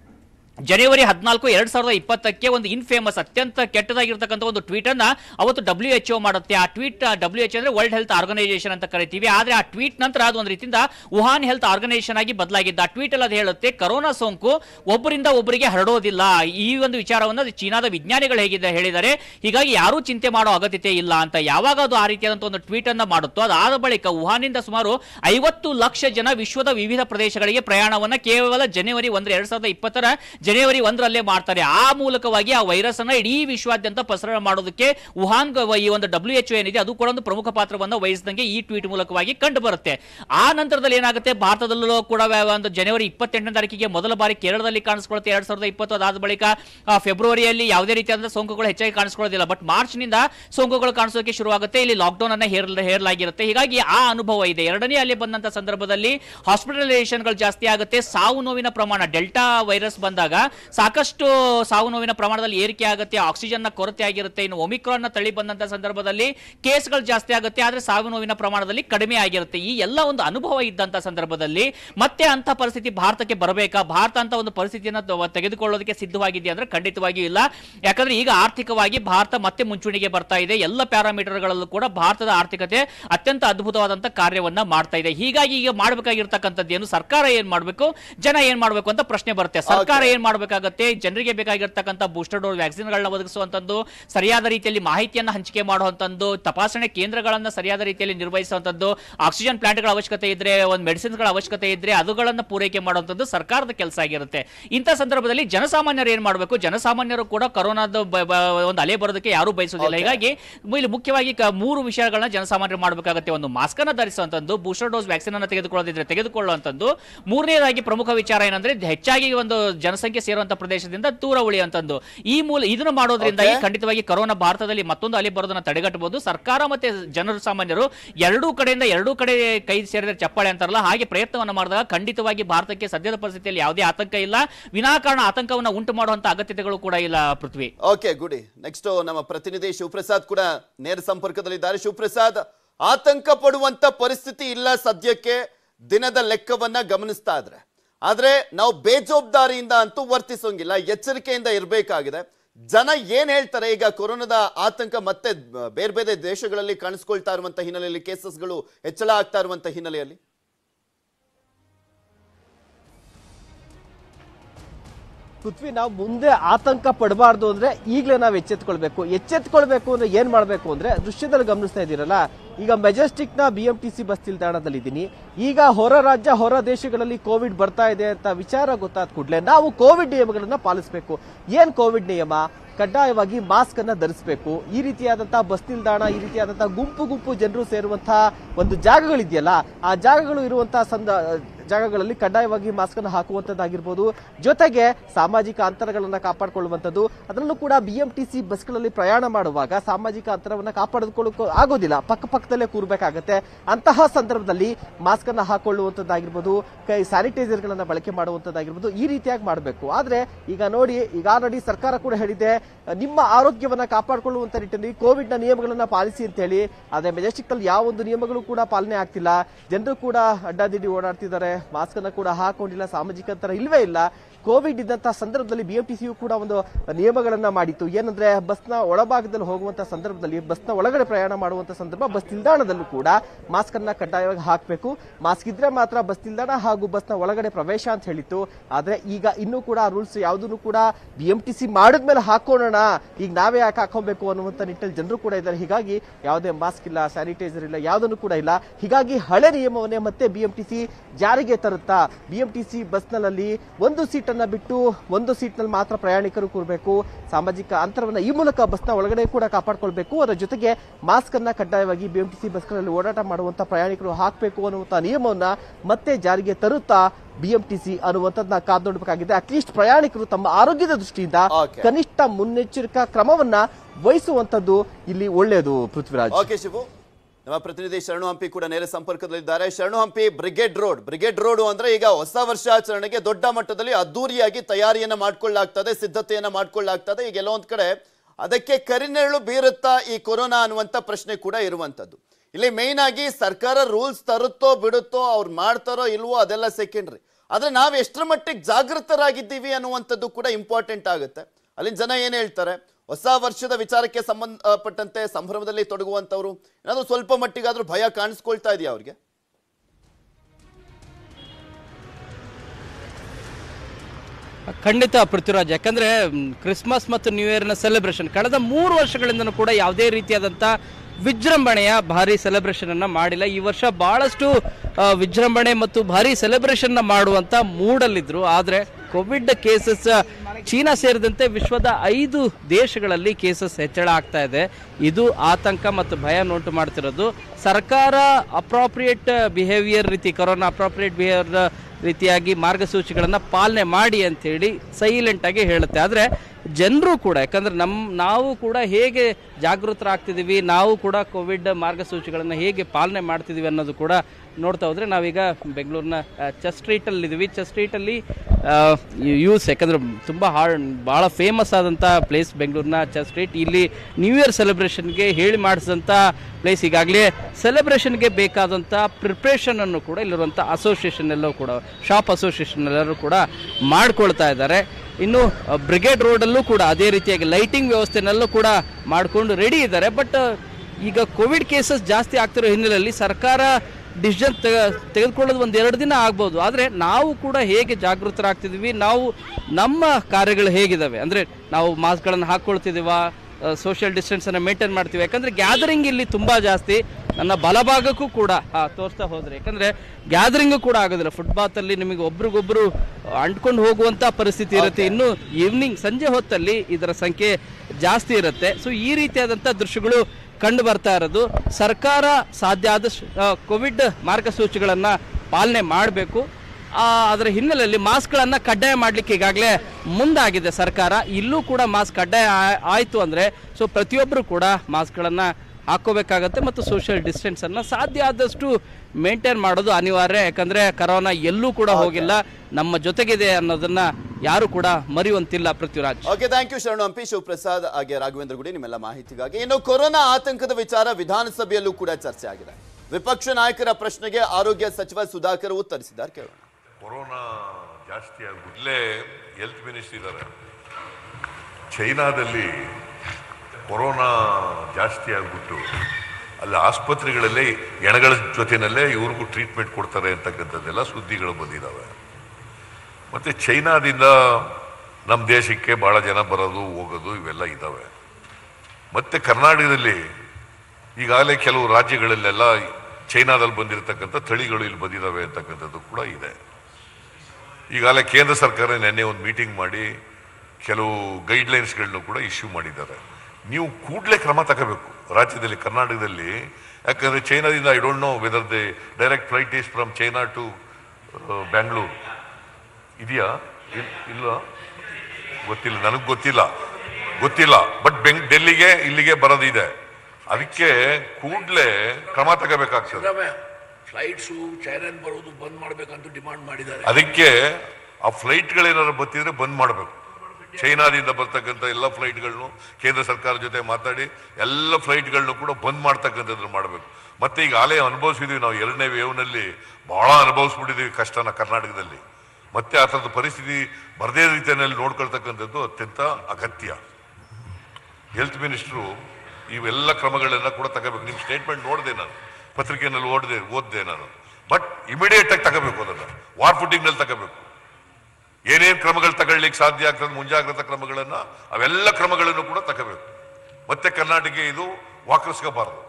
ಜನವರಿ ಹದಿನಾಲ್ಕು ಎರಡ್ ಸಾವಿರದ ಇಪ್ಪತ್ತಕ್ಕೆ ಒಂದು ಇನ್ಫೇಮಸ್ ಅತ್ಯಂತ ಕೆಟ್ಟದಾಗಿರ್ತಕ್ಕಂಥ ಒಂದು ಟ್ವೀಟ್ ಅನ್ನ ಅವತ್ತು ಡಬ್ಲ್ಯೂ ಎಚ್ ಮಾಡುತ್ತೆ ಆ ಟ್ವೀಟ್ ಡಬ್ಲ್ಯೂ ಎಚ್ ಅಂದ್ರೆ ವರ್ಲ್ಡ್ ಹೆಲ್ತ್ ಆರ್ಗನೈಸೇಷನ್ ಅಂತ ಕರಿತೀವಿ ಆದ್ರೆ ಆ ಟ್ವೀಟ್ ನಂತರ ಅದು ಒಂದು ರೀತಿಯಿಂದ ವುಹಾನ್ ಹೆಲ್ತ್ ಆರ್ಗನೈಸೇಷನ್ ಆಗಿ ಬದಲಾಗಿದ್ದ ಆ ಟ್ವೀಟ್ ಅಲ್ಲಿ ಅದು ಹೇಳುತ್ತೆ ಕರೋನಾ ಸೋಂಕು ಒಬ್ಬರಿಂದ ಒಬ್ಬರಿಗೆ ಹರಡೋದಿಲ್ಲ ಈ ಒಂದು ವಿಚಾರವನ್ನು ಅದು ಚೀನಾದ ವಿಜ್ಞಾನಿಗಳು ಹೇಗಿದೆ ಹೇಳಿದ್ದಾರೆ ಹೀಗಾಗಿ ಯಾರೂ ಚಿಂತೆ ಮಾಡೋ ಅಗತ್ಯತೆ ಇಲ್ಲ ಅಂತ ಯಾವಾಗ ಅದು ಆ ರೀತಿಯಾದಂಥ ಒಂದು ಟ್ವೀಟ್ ಅನ್ನ ಮಾಡುತ್ತೋ ಅದಾದ ಬಳಿಕ ವುಹಾನಿಂದ ಸುಮಾರು ಐವತ್ತು ಲಕ್ಷ ಜನ ವಿಶ್ವದ ವಿವಿಧ ಪ್ರದೇಶಗಳಿಗೆ ಪ್ರಯಾಣವನ್ನ ಕೇವಲ ಜನವರಿ ಒಂದು ಎರಡ್ ಸಾವಿರದ ಇಪ್ಪತ್ತರ ಜನವರಿ ಒಂದರಲ್ಲೇ ಮಾಡ್ತಾರೆ ಆ ಮೂಲಕವಾಗಿ ಆ ವೈರಸ್ ಅನ್ನ ಇಡೀ ವಿಶ್ವಾದ್ಯಂತ ಪಸರಣ ಮಾಡೋದಕ್ಕೆ ವುಹಾನ್ ಗ- ಈ ಒಂದು ಡಬ್ಲ್ಯೂ ಎಚ್ ಏನಿದೆ ಅದು ಕೂಡ ಒಂದು ಪ್ರಮುಖ ಪಾತ್ರವನ್ನು ವಹಿಸಿದಂಗೆ ಈ ಟ್ವೀಟ್ ಮೂಲಕವಾಗಿ ಕಂಡು ಬರುತ್ತೆ ಆ ನಂತರದಲ್ಲಿ ಏನಾಗುತ್ತೆ ಭಾರತದಲ್ಲೂ ಕೂಡ ವ್ಯ- ಒಂದು ಜನವರಿ ಇಪ್ಪತ್ತೆಂಟನೇ ತಾರೀಕಿಗೆ ಮೊದಲ ಬಾರಿ ಕೇರಳದಲ್ಲಿ ಕಾಣಿಸ್ಕೊಳ್ಳುತ್ತೆ ಎರಡ್ ಸಾವಿರದ ಇಪ್ಪತ್ತು ಅದಾದ ಬಳಿಕ ಆ, ಫೆಬ್ರವರಿಯಲ್ಲಿ ಯಾವುದೇ ರೀತಿಯಾದ ಸೋಂಕುಗಳು ಹೆಚ್ಚಾಗಿ ಕಾಣಿಸ್ಕೊಳ್ಳೋದಿಲ್ಲ ಬಟ್ ಮಾರ್ಚ್ ನಿಂದ ಸೋಂಕುಗಳು ಕಾಣಿಸೋಕೆ ಶುರುವಾಗುತ್ತೆ ಇಲ್ಲಿ ಲಾಕ್ಡೌನ್ ಅನ್ನ ಹೇರ್ ಹೇರಲಾಗಿರುತ್ತೆ ಹೀಗಾಗಿ ಆ ಅನುಭವ ಇದೆ ಎರಡನೇ ಅಲೆ ಬಂದಂತ ಸಂದರ್ಭದಲ್ಲಿ ಹಾಸ್ಪಿಟಲೈಸೇಷನ್ಗಳು ಜಾಸ್ತಿ ಆಗುತ್ತೆ ಸಾವು ನೋವಿನ ಪ್ರಮಾಣ ಡೆಲ್ಟಾ ವೈರಸ್ ಬಂದಾಗ ಸಾಕಷ್ಟು ಸಾವು ನೋವಿನ ಪ್ರಮಾಣದಲ್ಲಿ ಏರಿಕೆ ಆಗುತ್ತೆ ಆಕ್ಸಿಜನ್ ನ ಕೊರತೆ ಆಗಿರುತ್ತೆ ಇನ್ನು ಒಮಿಕ್ರಾನ್ ನ ತಳಿ ಬಂದಂತ ಸಂದರ್ಭದಲ್ಲಿ ಕೇಸ್ಗಳು ಜಾಸ್ತಿ ಆಗುತ್ತೆ ಆದ್ರೆ ಸಾವು ನೋವಿನ ಪ್ರಮಾಣದಲ್ಲಿ ಕಡಿಮೆ ಆಗಿರುತ್ತೆ ಈ ಎಲ್ಲ ಒಂದು ಅನುಭವ ಇದ್ದಂತ ಸಂದರ್ಭದಲ್ಲಿ ಮತ್ತೆ ಅಂತ ಪರಿಸ್ಥಿತಿ ಭಾರತಕ್ಕೆ ಬರಬೇಕಾ ಭಾರತ ಅಂತ ಒಂದು ಪರಿಸ್ಥಿತಿಯನ್ನು ತ- ತೆಗೆದುಕೊಳ್ಳೋದಕ್ಕೆ ಸಿದ್ಧವಾಗಿದೆಯಾ ಅಂದ್ರೆ ಖಂಡಿತವಾಗಿಯೂ ಇಲ್ಲ ಯಾಕಂದ್ರೆ ಈಗ ಆರ್ಥಿಕವಾಗಿ ಭಾರತ ಮತ್ತೆ ಮುಂಚೂಣಿಗೆ ಬರ್ತಾ ಇದೆ ಎಲ್ಲ ಪ್ಯಾರಾಮೀಟರ್ಗಳಲ್ಲೂ ಕೂಡ ಭಾರತದ ಆರ್ಥಿಕತೆ ಅತ್ಯಂತ ಅದ್ಭುತವಾದಂತ ಕಾರ್ಯವನ್ನ ಮಾಡ್ತಾ ಇದೆ ಹೀಗಾಗಿ ಈಗ ಮಾಡಬೇಕಾಗಿರ್ತಕ್ಕಂಥದ್ದು ಏನು ಸರ್ಕಾರ ಏನ್ ಮಾಡಬೇಕು ಜನ ಏನ್ ಮಾಡಬೇಕು ಅಂತ ಪ್ರಶ್ನೆ ಬರುತ್ತೆ ಸರ್ಕಾರ ಏನ್ ಮಾಡಬೇಕಾಗತ್ತೆ ಜನರಿಗೆ ಬೇಕಾಗಿರ್ತಕ್ಕಂಥ ಬೂಸ್ಟರ್ ಡೋಸ್ ವ್ಯಾಕ್ಸಿನ್ಗಳನ್ನ ಒದಗಿಸುವಂತದ್ದು ಸರಿಯಾದ ರೀತಿಯಲ್ಲಿ ಮಾಹಿತಿಯನ್ನ ಹಂಚಿಕೆ ಮಾಡುವಂತದ್ದು ತಪಾಸಣೆ ಕೇಂದ್ರಗಳನ್ನ ಸರಿಯಾದ ರೀತಿಯಲ್ಲಿ ನಿರ್ವಹಿಸುವಂತದ್ದು ಆಕ್ಸಿಜನ್ ಪ್ಲಾಂಟ್ಗಳ ಅವಶ್ಯಕತೆ ಇದ್ರೆ ಒಂದು ಮೆಡಿಸಿನ್ಸ್ಗಳ ಅವಶ್ಯಕತೆ ಇದ್ರೆ ಅದುಗಳನ್ನ ಪೂರೈಕೆ ಮಾಡುವಂತದ್ದು ಸರ್ಕಾರದ ಕೆಲಸ ಆಗಿರುತ್ತೆ ಇಂಥ ಸಂದರ್ಭದಲ್ಲಿ ಜನಸಾಮಾನ್ಯರು ಏನ್ ಮಾಡಬೇಕು ಜನಸಾಮಾನ್ಯರು ಕೂಡ ಕೊರೋನಾದ ಬ- ಬ- ಒಂದು ಅಲೆ ಬರೋದಕ್ಕೆ ಯಾರು ಬಯಸೋದಿಲ್ಲ Okay. ಹೀಗಾಗಿ ಇಲ್ಲಿ ಮುಖ್ಯವಾಗಿ ಕ- ಮೂರು ವಿಷಯಗಳನ್ನ ಜನಸಾಮಾನ್ಯರು ಮಾಡಬೇಕಾಗುತ್ತೆ ಒಂದು ಮಾಸ್ಕ್ ಅನ್ನ ಧರಿಸುವಂತದ್ದು ಬೂಸ್ಟರ್ ಡೋಸ್ ವ್ಯಾಕ್ಸಿನ್ ಅನ್ನ ತೆಗೆದುಕೊಳ್ಳೋದಿದ್ರೆ ತೆಗೆದುಕೊಳ್ಳುವಂತದ್ದು ಮೂರನೇದಾಗಿ ಪ್ರಮುಖ ವಿಚಾರ ಏನಂದ್ರೆ ಹೆಚ್ಚಾಗಿ ಒಂದು ಜನಸಂಖ್ಯೆ ಸೇರುವಂತ ಪ್ರದೇಶದಿಂದ ದೂರ ಉಳಿಯುವಂತದ್ದು ಈ ಮೂಲ ಇದನ್ನು ಮಾಡೋದ್ರಿಂದಾಗಿ Okay. ಖಂಡಿತವಾಗಿ ಕೊರೋನಾ ಭಾರತದಲ್ಲಿ ಮತ್ತೊಂದು ಅಲೆ ಬರೋದನ್ನ ತಡೆಗಟ್ಟಬಹುದು ಸರ್ಕಾರ ಮತ್ತೆ ಜನರು ಸಾಮಾನ್ಯರು ಎರಡೂ ಕಡೆಯಿಂದ ಎರಡೂ ಕಡೆ ಕೈ ಸೇರಿದ್ರೆ ಚಪ್ಪಾಳೆ ಅಂತಾರಲ್ಲ ಹಾಗೆ ಪ್ರಯತ್ನವನ್ನ ಮಾಡಿದಾಗ ಖಂಡಿತವಾಗಿ ಭಾರತಕ್ಕೆ ಸದ್ಯದ ಪರಿಸ್ಥಿತಿಯಲ್ಲಿ ಯಾವುದೇ ಆತಂಕ ಇಲ್ಲ ವಿನಾಕಾರಣ ಆತಂಕವನ್ನ ಉಂಟು ಮಾಡುವಂತ ಅಗತ್ಯತೆಗಳು ಕೂಡ ಇಲ್ಲ ಪೃಥ್ವಿ ಓಕೆ ಗುಡಿ ನೆಕ್ಸ್ಟ್ ನಮ್ಮ ಪ್ರತಿನಿಧಿ ಶಿವಪ್ರಸಾದ್ ಕೂಡ ನೇರ ಸಂಪರ್ಕದಲ್ಲಿದ್ದಾರೆ ಶಿವಪ್ರಸಾದ್ ಆತಂಕ ಪಡುವಂತ ಪರಿಸ್ಥಿತಿ ಇಲ್ಲ ಸದ್ಯಕ್ಕೆ ದಿನದ ಲೆಕ್ಕವನ್ನ ಗಮನಿಸ್ತಾ ಇದ್ರೆ ಆದ್ರೆ ನಾವು ಬೇಜವಾಬ್ದಾರಿಯಿಂದ ಅಂತೂ ವರ್ತಿಸೋಂಗಿಲ್ಲ ಎಚ್ಚರಿಕೆಯಿಂದ ಇರಬೇಕಾಗಿದೆ ಜನ ಏನ್ ಹೇಳ್ತಾರೆ ಈಗ ಕೊರೋನಾದ ಆತಂಕ ಮತ್ತೆ ಬೇರೆ ಬೇರೆ ದೇಶಗಳಲ್ಲಿ ಕಾಣಿಸ್ಕೊಳ್ತಾ ಇರುವಂತ ಹಿನ್ನೆಲೆಯಲ್ಲಿ ಕೇಸಸ್ಗಳು ಹೆಚ್ಚಳ ಆಗ್ತಾ ಇರುವಂತ ಹಿನ್ನೆಲೆಯಲ್ಲಿ ಪೃಥ್ವಿ ನಾವು ಮುಂದೆ ಆತಂಕ ಪಡಬಾರ್ದು ಅಂದ್ರೆ ಈಗಲೇ ನಾವು ಎಚ್ಚೆತ್ಕೊಳ್ಬೇಕು ಎಚ್ಚೆತ್ಕೊಳ್ಬೇಕು ಅಂದ್ರೆ ಏನ್ ಮಾಡ್ಬೇಕು ಅಂದ್ರೆ ದೃಶ್ಯದಲ್ಲಿ ಗಮನಿಸ್ತಾ ಇದ್ದೀರಲ್ಲ ಈಗ ಮೆಜೆಸ್ಟಿಕ್ ನ B M T C bus ನಿಲ್ದಾಣದಲ್ಲಿದ್ದೀನಿ ಈಗ ಹೊರ ರಾಜ್ಯ ಹೊರ ದೇಶಗಳಲ್ಲಿ ಕೋವಿಡ್ ಬರ್ತಾ ಇದೆ ಅಂತ ವಿಚಾರ ಗೊತ್ತಾದ ಕೂಡಲೇ ನಾವು ಕೋವಿಡ್ ನಿಯಮಗಳನ್ನ ಪಾಲಿಸಬೇಕು ಏನ್ ಕೋವಿಡ್ ನಿಯಮ ಕಡ್ಡಾಯವಾಗಿ ಮಾಸ್ಕ್ ಅನ್ನ ಧರಿಸಬೇಕು ಈ ರೀತಿಯಾದಂತಹ ಬಸ್ ನಿಲ್ದಾಣ ಈ ರೀತಿಯಾದಂತಹ ಗುಂಪು ಗುಂಪು ಜನರು ಸೇರುವಂತಹ ಒಂದು ಜಾಗಗಳಿದೆಯಲ್ಲ ಆ ಜಾಗಗಳು ಇರುವಂತಹ ಸಂದ ಜಾಗಗಳಲ್ಲಿ ಕಡ್ಡಾಯವಾಗಿ ಮಾಸ್ಕ್ ಅನ್ನು ಹಾಕುವಂತದ್ದಾಗಿರ್ಬೋದು ಜೊತೆಗೆ ಸಾಮಾಜಿಕ ಅಂತರಗಳನ್ನ ಕಾಪಾಡಿಕೊಳ್ಳುವಂಥದ್ದು ಅದರಲ್ಲೂ ಕೂಡ ಬಿ ಎಂ ಟಿ ಸಿ ಬಸ್ಗಳಲ್ಲಿ ಪ್ರಯಾಣ ಮಾಡುವಾಗ ಸಾಮಾಜಿಕ ಅಂತರವನ್ನ ಕಾಪಾಡಿಕೊಳ್ಳೋಕೆ ಆಗೋದಿಲ್ಲ ಪಕ್ಕ ಪಕ್ಕದಲ್ಲೇ ಕೂರ್ಬೇಕಾಗತ್ತೆ ಅಂತಹ ಸಂದರ್ಭದಲ್ಲಿ ಮಾಸ್ಕ್ ಅನ್ನ ಹಾಕೊಳ್ಳುವಂತದ್ದಾಗಿರ್ಬೋದು ಕೈ ಸ್ಯಾನಿಟೈಸರ್ ಗಳನ್ನ ಬಳಕೆ ಮಾಡುವಂತದ್ದಾಗಿರ್ಬೋದು ಈ ರೀತಿಯಾಗಿ ಮಾಡಬೇಕು ಆದ್ರೆ ಈಗ ನೋಡಿ ಈಗ ಆಲ್ರೆಡಿ ಸರ್ಕಾರ ಕೂಡ ಹೇಳಿದೆ ನಿಮ್ಮ ಆರೋಗ್ಯವನ್ನ ಕಾಪಾಡಿಕೊಳ್ಳುವಂತ ನಿಟ್ಟಿನಲ್ಲಿ ಕೋವಿಡ್ ನ ನಿಯಮಗಳನ್ನ ಪಾಲಿಸಿ ಅಂತ ಹೇಳಿ ಆದ್ರೆ ಮೆಜೆಸ್ಟಿಕ್ ಅಲ್ಲಿ ಯಾವ ಒಂದು ನಿಯಮಗಳು ಕೂಡ ಪಾಲನೆ ಆಗ್ತಿಲ್ಲ ಜನರು ಕೂಡ ಅಡ್ಡಾದಿಡ್ಡಿ ಓಡಾಡ್ತಿದ್ದಾರೆ ಮಾಸ್ಕ್ ಅನ್ನ ಕೂಡ ಹಾಕೊಂಡಿಲ್ಲ ಸಾಮಾಜಿಕ ಅಂತರ ಇಲ್ವೇ ಇಲ್ಲ ಕೋವಿಡ್ ಇದ್ದಂತಹ ಸಂದರ್ಭದಲ್ಲಿ ಬಿಎಂಟಿಸಿಯು ಕೂಡ ಒಂದು ನಿಯಮಗಳನ್ನ ಮಾಡಿತ್ತು ಏನಂದ್ರೆ ಬಸ್ನ ಒಳಭಾಗದಲ್ಲಿ ಹೋಗುವಂತ ಸಂದರ್ಭದಲ್ಲಿ ಬಸ್ನ ಒಳಗಡೆ ಪ್ರಯಾಣ ಮಾಡುವಂತ ಸಂದರ್ಭ ಬಸ್ ನಿಲ್ದಾಣದಲ್ಲೂ ಕೂಡ ಮಾಸ್ಕ್ ಅನ್ನ ಕಡ್ಡಾಯವಾಗಿ ಹಾಕಬೇಕು ಮಾಸ್ಕ್ ಇದ್ರೆ ಮಾತ್ರ ಬಸ್ ನಿಲ್ದಾಣ ಹಾಗೂ ಬಸ್ನ ಒಳಗಡೆ ಪ್ರವೇಶ ಅಂತ ಹೇಳಿತ್ತು ಆದ್ರೆ ಈಗ ಇನ್ನೂ ಕೂಡ ರೂಲ್ಸ್ ಯಾವುದನ್ನು ಕೂಡ ಬಿಎಂಟಿಸಿ ಮಾಡಿದ್ಮೇಲೆ ಹಾಕೋಣ ಈಗ ನಾವೇ ಯಾಕೆ ಹಾಕೋಬೇಕು ಅನ್ನುವಂತ ನಿಟ್ಟಲ್ಲಿ ಜನರು ಕೂಡ ಇದ್ದಾರೆ ಹೀಗಾಗಿ ಯಾವುದೇ ಮಾಸ್ಕ್ ಇಲ್ಲ ಸ್ಯಾನಿಟೈಸರ್ ಇಲ್ಲ ಯಾವುದನ್ನು ಕೂಡ ಇಲ್ಲ ಹೀಗಾಗಿ ಹಳೆ ನಿಯಮವನ್ನೇ ಮತ್ತೆ ಬಿಎಂಟಿಸಿ ಜಾರಿಗೆ ತರುತ್ತಾ ಬಿಎಂಟಿಸಿ ಬಸ್ನಲ್ಲಿ ಒಂದು ಸೀಟನ್ನ ಬಿಟ್ಟು ಒಂದು ಸೀಟ್ನಲ್ಲಿ ಮಾತ್ರ ಪ್ರಯಾಣಿಕರು ಕೂರಬೇಕು ಸಾಮಾಜಿಕ ಅಂತರವನ್ನ ಈ ಮೂಲಕ ಬಸ್ನ ಒಳಗಡೆ ಕೂಡ ಕಾಪಾಡ್ಕೊಳ್ಬೇಕು ಅದರ ಜೊತೆಗೆ ಮಾಸ್ಕ್ ಅನ್ನ ಕಡ್ಡಾಯವಾಗಿ ಬಿಎಂಟಿಸಿ ಬಸ್ಗಳಲ್ಲಿ ಓಡಾಟ ಮಾಡುವಂತ ಪ್ರಯಾಣಿಕರು ಹಾಕಬೇಕು ಅನ್ನುವಂತ ನಿಯಮವನ್ನ ಮತ್ತೆ ಜಾರಿಗೆ ತರುತ್ತಾ ಬಿಎಂಟಿಸಿ ಅನ್ನುವಂಥದ್ದನ್ನ ಕಾದ್ ನೋಡಬೇಕಾಗಿದೆ ಅಟ್ಲೀಸ್ಟ್ ಪ್ರಯಾಣಿಕರು ತಮ್ಮ ಆರೋಗ್ಯದ ದೃಷ್ಟಿಯಿಂದ Okay. ಕನಿಷ್ಠ ಮುನ್ನೆಚ್ಚರಿಕಾ ಕ್ರಮವನ್ನ ವಹಿಸುವಂತದ್ದು ಇಲ್ಲಿ ಒಳ್ಳೆಯದು ಪೃಥ್ವಿರಾಜ್ ಓಕೆ ಶಿವು ನಮ್ಮ ಪ್ರತಿನಿಧಿ ಶರಣು ಹಂಪಿ ಕೂಡ ನೇರ ಸಂಪರ್ಕದಲ್ಲಿದ್ದಾರೆ Sharanu Hampi Brigade Road Brigade Road ಅಂದ್ರೆ ಈಗ ಹೊಸ ವರ್ಷಾಚರಣೆಗೆ ದೊಡ್ಡ ಮಟ್ಟದಲ್ಲಿ ಅದ್ದೂರಿಯಾಗಿ ತಯಾರಿಯನ್ನ ಮಾಡ್ಕೊಳ್ಳಾಗ್ತದೆ ಸಿದ್ಧತೆಯನ್ನ ಮಾಡ್ಕೊಳ್ಳಾಗ್ತದೆ ಈಗ ಎಲ್ಲೋ ಒಂದ್ ಕಡೆ ಅದಕ್ಕೆ ಕರಿನೆರಳು ಬೀರುತ್ತಾ ಈ ಕೊರೋನಾ ಅನ್ನುವಂಥ ಪ್ರಶ್ನೆ ಕೂಡ ಇರುವಂಥದ್ದು ಇಲ್ಲಿ ಮೇಯ್ನ್ ಆಗಿ ಸರ್ಕಾರ ರೂಲ್ಸ್ ತರುತ್ತೋ ಬಿಡುತ್ತೋ ಅವ್ರು ಮಾಡ್ತಾರೋ ಇಲ್ವೋ ಅದೆಲ್ಲ ಸೆಕೆಂಡ್ರಿ ಆದ್ರೆ ನಾವು ಎಷ್ಟರ ಮಟ್ಟಿಗೆ ಜಾಗೃತರಾಗಿದ್ದೀವಿ ಅನ್ನುವಂಥದ್ದು ಕೂಡ ಇಂಪಾರ್ಟೆಂಟ್ ಆಗುತ್ತೆ ಅಲ್ಲಿನ ಜನ ಏನು ಹೇಳ್ತಾರೆ ಹೊಸ ವರ್ಷದ ವಿಚಾರಕ್ಕೆ ಸಂಬಂಧಪಟ್ಟಂತೆ ಸಂಭ್ರಮದಲ್ಲಿ ತೊಡಗುವಂಥವ್ರು ಏನಾದರೂ ಸ್ವಲ್ಪ ಮಟ್ಟಿಗಾದ್ರೂ ಭಯ ಕಾಣಿಸ್ಕೊಳ್ತಾ ಇದೆಯಾ ಅವ್ರಿಗೆ ಖಂಡಿತ ಪೃಥ್ವಿರಾಜ್ ಯಾಕಂದ್ರೆ ಮ್, ಕ್ರಿಸ್ಮಸ್ ಮತ್ತು ನ್ಯೂ ಇಯರ್ನ ಸೆಲೆಬ್ರೇಷನ್ ಕಳೆದ ಮೂರು ವರ್ಷಗಳಿಂದನೂ ಕೂಡ ಯಾವುದೇ ರೀತಿಯಾದಂಥ ವಿಜೃಂಭಣೆಯ ಭಾರಿ ಸೆಲೆಬ್ರೇಷನ್ ಅನ್ನ ಮಾಡಿಲ್ಲ ಈ ವರ್ಷ ಬಹಳಷ್ಟು ಆ, ವಿಜೃಂಭಣೆ ಮತ್ತು ಭಾರಿ ಸೆಲೆಬ್ರೇಷನ್ ನ ಮಾಡುವಂತ ಮೂಡಲ್ಲಿದ್ರು ಆದ್ರೆ ಕೋವಿಡ್ ಕೇಸಸ್ ಚೀನಾ ಸೇರಿದಂತೆ ವಿಶ್ವದ ಐದು ದೇಶಗಳಲ್ಲಿ ಕೇಸಸ್ ಹೆಚ್ಚಳ ಆಗ್ತಾ ಇದೆ ಇದು ಆತಂಕ ಮತ್ತು ಭಯನುಂಟು ಮಾಡ್ತಿರೋದು ಸರ್ಕಾರ ಅಪ್ರಾಪ್ರಿಯೇಟ್ ಬಿಹೇವಿಯರ್ ರೀತಿ ಕೊರೋನಾ ಅಪ್ರಾಪ್ರಿಯೇಟ್ ಬಿಹೇವಿಯರ್ ರೀತಿಯಾಗಿ ಮಾರ್ಗಸೂಚಿಗಳನ್ನು ಪಾಲನೆ ಮಾಡಿ ಅಂತೇಳಿ ಸೈಲೆಂಟ್ ಆಗಿ ಹೇಳುತ್ತೆ ಆದರೆ ಜನರು ಕೂಡ ಯಾಕಂದ್ರೆ ನಮ್ಮ ನಾವು ಕೂಡ ಹೇಗೆ ಜಾಗೃತರಾಗ್ತಿದ್ದೀವಿ ನಾವು ಕೂಡ ಕೋವಿಡ್ ಮಾರ್ಗಸೂಚಿಗಳನ್ನು ಹೇಗೆ ಪಾಲನೆ ಮಾಡ್ತಿದ್ದೀವಿ ಅನ್ನೋದು ಕೂಡ ನೋಡ್ತಾ ಹೋದ್ರೆ ನಾವೀಗ ಬೆಂಗಳೂರಿನ ಚೆಸ್ ಸ್ಟ್ರೀಟಲ್ಲಿ ಇದ್ದೀವಿ ಚೆಸ್ ಸ್ಟ್ರೀಟಲ್ಲಿ ಯೂಸ್ ಯಾಕಂದ್ರೆ ತುಂಬ ಹಾಳ್ ಭಾಳ ಫೇಮಸ್ ಆದಂಥ ಪ್ಲೇಸ್ ಬೆಂಗಳೂರಿನ ಚೆಸ್ ಸ್ಟ್ರೀಟ್ ಇಲ್ಲಿ ನ್ಯೂ ಇಯರ್ ಸೆಲೆಬ್ರೇಷನ್ಗೆ ಹೇಳಿ ಮಾಡಿಸಿದಂಥ ಪ್ಲೇಸ್ ಈಗಾಗಲೇ ಸೆಲೆಬ್ರೇಷನ್ಗೆ ಬೇಕಾದಂಥ ಪ್ರಿಪ್ರೇಷನ್ ಅನ್ನು ಕೂಡ ಇಲ್ಲಿರುವಂಥ ಅಸೋಸಿಯೇಷನ್ ಎಲ್ಲರೂ ಕೂಡ ಶಾಪ್ ಅಸೋಸಿಯೇಷನ್ ಎಲ್ಲರೂ ಕೂಡ ಮಾಡ್ಕೊಳ್ತಾ ಇದ್ದಾರೆ ಇನ್ನು ಬ್ರಿಗೇಡ್ ರೋಡಲ್ಲೂ ಕೂಡ ಅದೇ ರೀತಿಯಾಗಿ ಲೈಟಿಂಗ್ ವ್ಯವಸ್ಥೆನೆಲ್ಲೂ ಕೂಡ ಮಾಡಿಕೊಂಡು ರೆಡಿ ಇದ್ದಾರೆ ಬಟ್ ಈಗ ಕೋವಿಡ್ ಕೇಸಸ್ ಜಾಸ್ತಿ ಆಗ್ತಿರೋ ಹಿನ್ನೆಲೆಯಲ್ಲಿ ಸರ್ಕಾರ ಡಿಸಿಷನ್ ತೆಗೆದುಕೊಳ್ಳೋದು ಒಂದು ಎರಡು ದಿನ ಆಗ್ಬೋದು ಆದರೆ ನಾವು ಕೂಡ ಹೇಗೆ ಜಾಗೃತರಾಗ್ತಿದ್ದೀವಿ ನಾವು ನಮ್ಮ ಕಾರ್ಯಗಳು ಹೇಗಿದ್ದಾವೆ ಅಂದರೆ ನಾವು ಮಾಸ್ಕ್ಗಳನ್ನು ಹಾಕ್ಕೊಳ್ತಿದ್ದೀವಾ ಸೋಷಿಯಲ್ ಡಿಸ್ಟೆನ್ಸನ್ನು ಮೇಂಟೈನ್ ಮಾಡ್ತೀವಿ ಯಾಕಂದರೆ ಗ್ಯಾದರಿಂಗ್ ಇಲ್ಲಿ ತುಂಬ ಜಾಸ್ತಿ ನನ್ನ ಬಲಭಾಗಕ್ಕೂ ಕೂಡ ಆ, ತೋರಿಸ್ತಾ ಹೋದರೆ ಯಾಕಂದರೆ ಗ್ಯಾದರಿಂಗು ಕೂಡ ಆಗೋದಿಲ್ಲ ಫುಟ್ಪಾತಲ್ಲಿ ನಿಮಗೆ ಒಬ್ರಿಗೊಬ್ರು ಅಂಟ್ಕೊಂಡು ಹೋಗುವಂಥ ಪರಿಸ್ಥಿತಿ ಇರುತ್ತೆ ಇನ್ನು ಈವ್ನಿಂಗ್ ಸಂಜೆ ಹೊತ್ತಲ್ಲಿ ಇದರ ಸಂಖ್ಯೆ ಜಾಸ್ತಿ ಇರುತ್ತೆ ಸೊ ಈ ರೀತಿಯಾದಂಥ ದೃಶ್ಯಗಳು ಕಂಡು ಬರ್ತಾ ಇರೋದು ಸರ್ಕಾರ ಸಾಧ್ಯ ಆದಷ್ಟು ಆ, ಕೋವಿಡ್ ಮಾರ್ಗಸೂಚಿಗಳನ್ನು ಪಾಲನೆ ಮಾಡಬೇಕು ಅದರ ಹಿನ್ನೆಲೆಯಲ್ಲಿ ಮಾಸ್ಕ್ಗಳನ್ನು ಕಡ್ಡಾಯ ಮಾಡಲಿಕ್ಕೆ ಈಗಾಗಲೇ ಮುಂದಾಗಿದೆ ಸರ್ಕಾರ ಇಲ್ಲೂ ಕೂಡ ಮಾಸ್ಕ್ ಕಡ್ಡಾಯ ಆ- ಆಯ್ತು ಅಂದರೆ ಸೊ ಪ್ರತಿಯೊಬ್ಬರು ಕೂಡ ಮಾಸ್ಕ್ಗಳನ್ನು ಹಾಕೋಬೇಕಾಗತ್ತೆ ಮತ್ತು ಸೋಷಿಯಲ್ ಡಿಸ್ಟೆನ್ಸನ್ನು ಸಾಧ್ಯ ಆದಷ್ಟು ಮೇಂಟೈನ್ ಮಾಡೋದು ಅನಿವಾರ್ಯ ಯಾಕಂದರೆ ಕರೋನಾ ಎಲ್ಲೂ ಕೂಡ ಹೋಗಿಲ್ಲ ನಮ್ಮ ಜೊತೆಗಿದೆ ಅನ್ನೋದನ್ನ ಯಾರು ಕೂಡ ಮರೆಯುವಂತಿಲ್ಲ ಪೃಥ್ವಿರಾಜ್ ಓಕೆ ಥ್ಯಾಂಕ್ ಯು ಶರಣು ಹಂಪಿ ಶಿವಪ್ರಸಾದ್ ಹಾಗೆ ರಾಘವೇಂದ್ರ ಗುಡಿ ನಿಮ್ಮೆಲ್ಲ ಮಾಹಿತಿಗಾಗಿ ಇನ್ನು ಕೊರೋನಾ ಆತಂಕದ ವಿಚಾರ ವಿಧಾನಸಭೆಯಲ್ಲೂ ಕೂಡ ಚರ್ಚೆ ಆಗಿದೆ ವಿಪಕ್ಷ ನಾಯಕರ ಪ್ರಶ್ನೆಗೆ ಆರೋಗ್ಯ ಸಚಿವ ಸುಧಾಕರ್ ಉತ್ತರಿಸಿದ್ದಾರೆ ಕೇಳೋಣ ಕೊರೋನಾ ಜಾಸ್ತಿ ಆಗ್ಬಿಟ್ಟು ಇಲ್ಲೇ ಹೆಲ್ತ್ ಮಿನಿಸ್ಟರ್ ಇದ್ದಾರೆ ಚೈನಾದಲ್ಲಿ ಕೊರೋನಾ ಜಾಸ್ತಿ ಆಗ್ಬಿಟ್ಟು ಅಲ್ಲಿ ಆಸ್ಪತ್ರೆಗಳಲ್ಲೇ ಎಣಗಳ ಜೊತೆನಲ್ಲೇ ಇವ್ರಿಗೂ ಟ್ರೀಟ್ಮೆಂಟ್ ಕೊಡ್ತಾರೆ ಅಂತಕ್ಕಂಥದ್ದೆಲ್ಲ ಸುದ್ದಿಗಳು ಬಂದಿದ್ದಾವೆ ಮತ್ತು ಚೈನಾದಿಂದ ನಮ್ಮ ದೇಶಕ್ಕೆ ಭಾಳ ಜನ ಬರೋದು ಹೋಗೋದು ಇವೆಲ್ಲ ಇದ್ದಾವೆ ಮತ್ತು ಕರ್ನಾಟಕದಲ್ಲಿ ಈಗಾಗಲೇ ಕೆಲವು ರಾಜ್ಯಗಳಲ್ಲೆಲ್ಲ ಚೈನಾದಲ್ಲಿ ಬಂದಿರತಕ್ಕಂಥ ತಳಿಗಳು ಇಲ್ಲಿ ಬಂದಿದ್ದಾವೆ ಅಂತಕ್ಕಂಥದ್ದು ಕೂಡ ಇದೆ ಈಗಾಗಲೇ ಕೇಂದ್ರ ಸರ್ಕಾರ ನಿನ್ನೆ ಒಂದು ಮೀಟಿಂಗ್ ಮಾಡಿ ಕೆಲವು ಗೈಡ್ಲೈನ್ಸ್ಗಳನ್ನು ಕೂಡ ಇಶ್ಯೂ ಮಾಡಿದ್ದಾರೆ ನೀವು ಕೂಡಲೇ ಕ್ರಮ ತಗೋಬೇಕು ರಾಜ್ಯದಲ್ಲಿ ಕರ್ನಾಟಕದಲ್ಲಿ ಯಾಕಂದರೆ ಚೈನಾದಿಂದ I don't know whether they direct flight is from China to Bangalore ಇದೆಯಾ ಇಲ್- ಇಲ್ಲ ಗೊತ್ತಿಲ್ಲ ನನಗೆ ಗೊತ್ತಿಲ್ಲ ಗೊತ್ತಿಲ್ಲ ಬಟ್ ಬೆಂಗ್ ಡೆಲ್ಲಿಗೆ ಇಲ್ಲಿಗೆ ಬರೋದಿದೆ ಅದಕ್ಕೆ ಕೂಡಲೇ ಕ್ರಮ ತಗೋಬೇಕಾಗ್ತದೆ ಫ್ಲೈಟ್ಸು ಚೈನನ್ ಬರೋದು ಬಂದ್ ಮಾಡ್ಬೇಕಂತ ಡಿಮಾಂಡ್ ಮಾಡಿದ್ದಾರೆ ಅದಕ್ಕೆ ಆ ಫ್ಲೈಟ್ಗಳೇನಾದ್ರು ಬರ್ತಿದ್ರೆ ಬಂದ್ ಮಾಡಬೇಕು ಚೈನಾದಿಂದ ಬರ್ತಕ್ಕಂಥ ಎಲ್ಲ ಫ್ಲೈಟ್ಗಳನ್ನು ಕೇಂದ್ರ ಸರ್ಕಾರ ಜೊತೆ ಮಾತಾಡಿ ಎಲ್ಲ ಫ್ಲೈಟ್ಗಳನ್ನು ಕೂಡ ಬಂದ್ ಮಾಡ್ತಕ್ಕಂಥದ್ದನ್ನು ಮಾಡಬೇಕು ಮತ್ತೆ ಈಗ ಆಲೇ ಅನುಭವಿಸಿದೀವಿ ನಾವು ಎರಡನೇ ವೇವ್ನಲ್ಲಿ ಬಹಳ ಅನುಭವಿಸ್ಬಿಟ್ಟಿದ್ದೀವಿ ಕಷ್ಟನ ಕರ್ನಾಟಕದಲ್ಲಿ ಮತ್ತೆ ಆ ಥರದ ಪರಿಸ್ಥಿತಿ ಬರದೇ ರೀತಿಯಲ್ಲಿ ನೋಡ್ಕೊಳ್ತಕ್ಕಂಥದ್ದು ಅತ್ಯಂತ ಅಗತ್ಯ ಹೆಲ್ತ್ ಮಿನಿಸ್ಟ್ರು ಇವೆಲ್ಲ ಕ್ರಮಗಳನ್ನ ಕೂಡ ತಗೋಬೇಕು ನಿಮ್ಮ ಸ್ಟೇಟ್ಮೆಂಟ್ ನೋಡಿದೆ ನಾನು ಪತ್ರಿಕೆಯಲ್ಲಿ ಓದಿದೆ ಓದಿದೆ ನಾನು ಬಟ್ ಇಮಿಡಿಯೇಟ್ ಆಗಿ ತಗೋಬೇಕು ಅದನ್ನ ವಾರ್ ಫುಟಿಂಗ್ನಲ್ಲಿ ತಗೋಬೇಕು ಏನೇನು ಕ್ರಮಗಳು ತಗೊಳ್ಳಿಕ್ಕೆ ಸಾಧ್ಯ ಆಗ್ತದೆ ಮುಂಜಾಗ್ರತಾ ಕ್ರಮಗಳನ್ನ ಅವೆಲ್ಲ ಕ್ರಮಗಳನ್ನು ಕೂಡ ತಗೋಬೇಕು ಮತ್ತೆ ಕರ್ನಾಟಕ ಇದು ವಾಕರಿಸ್ಕೋಬಾರದು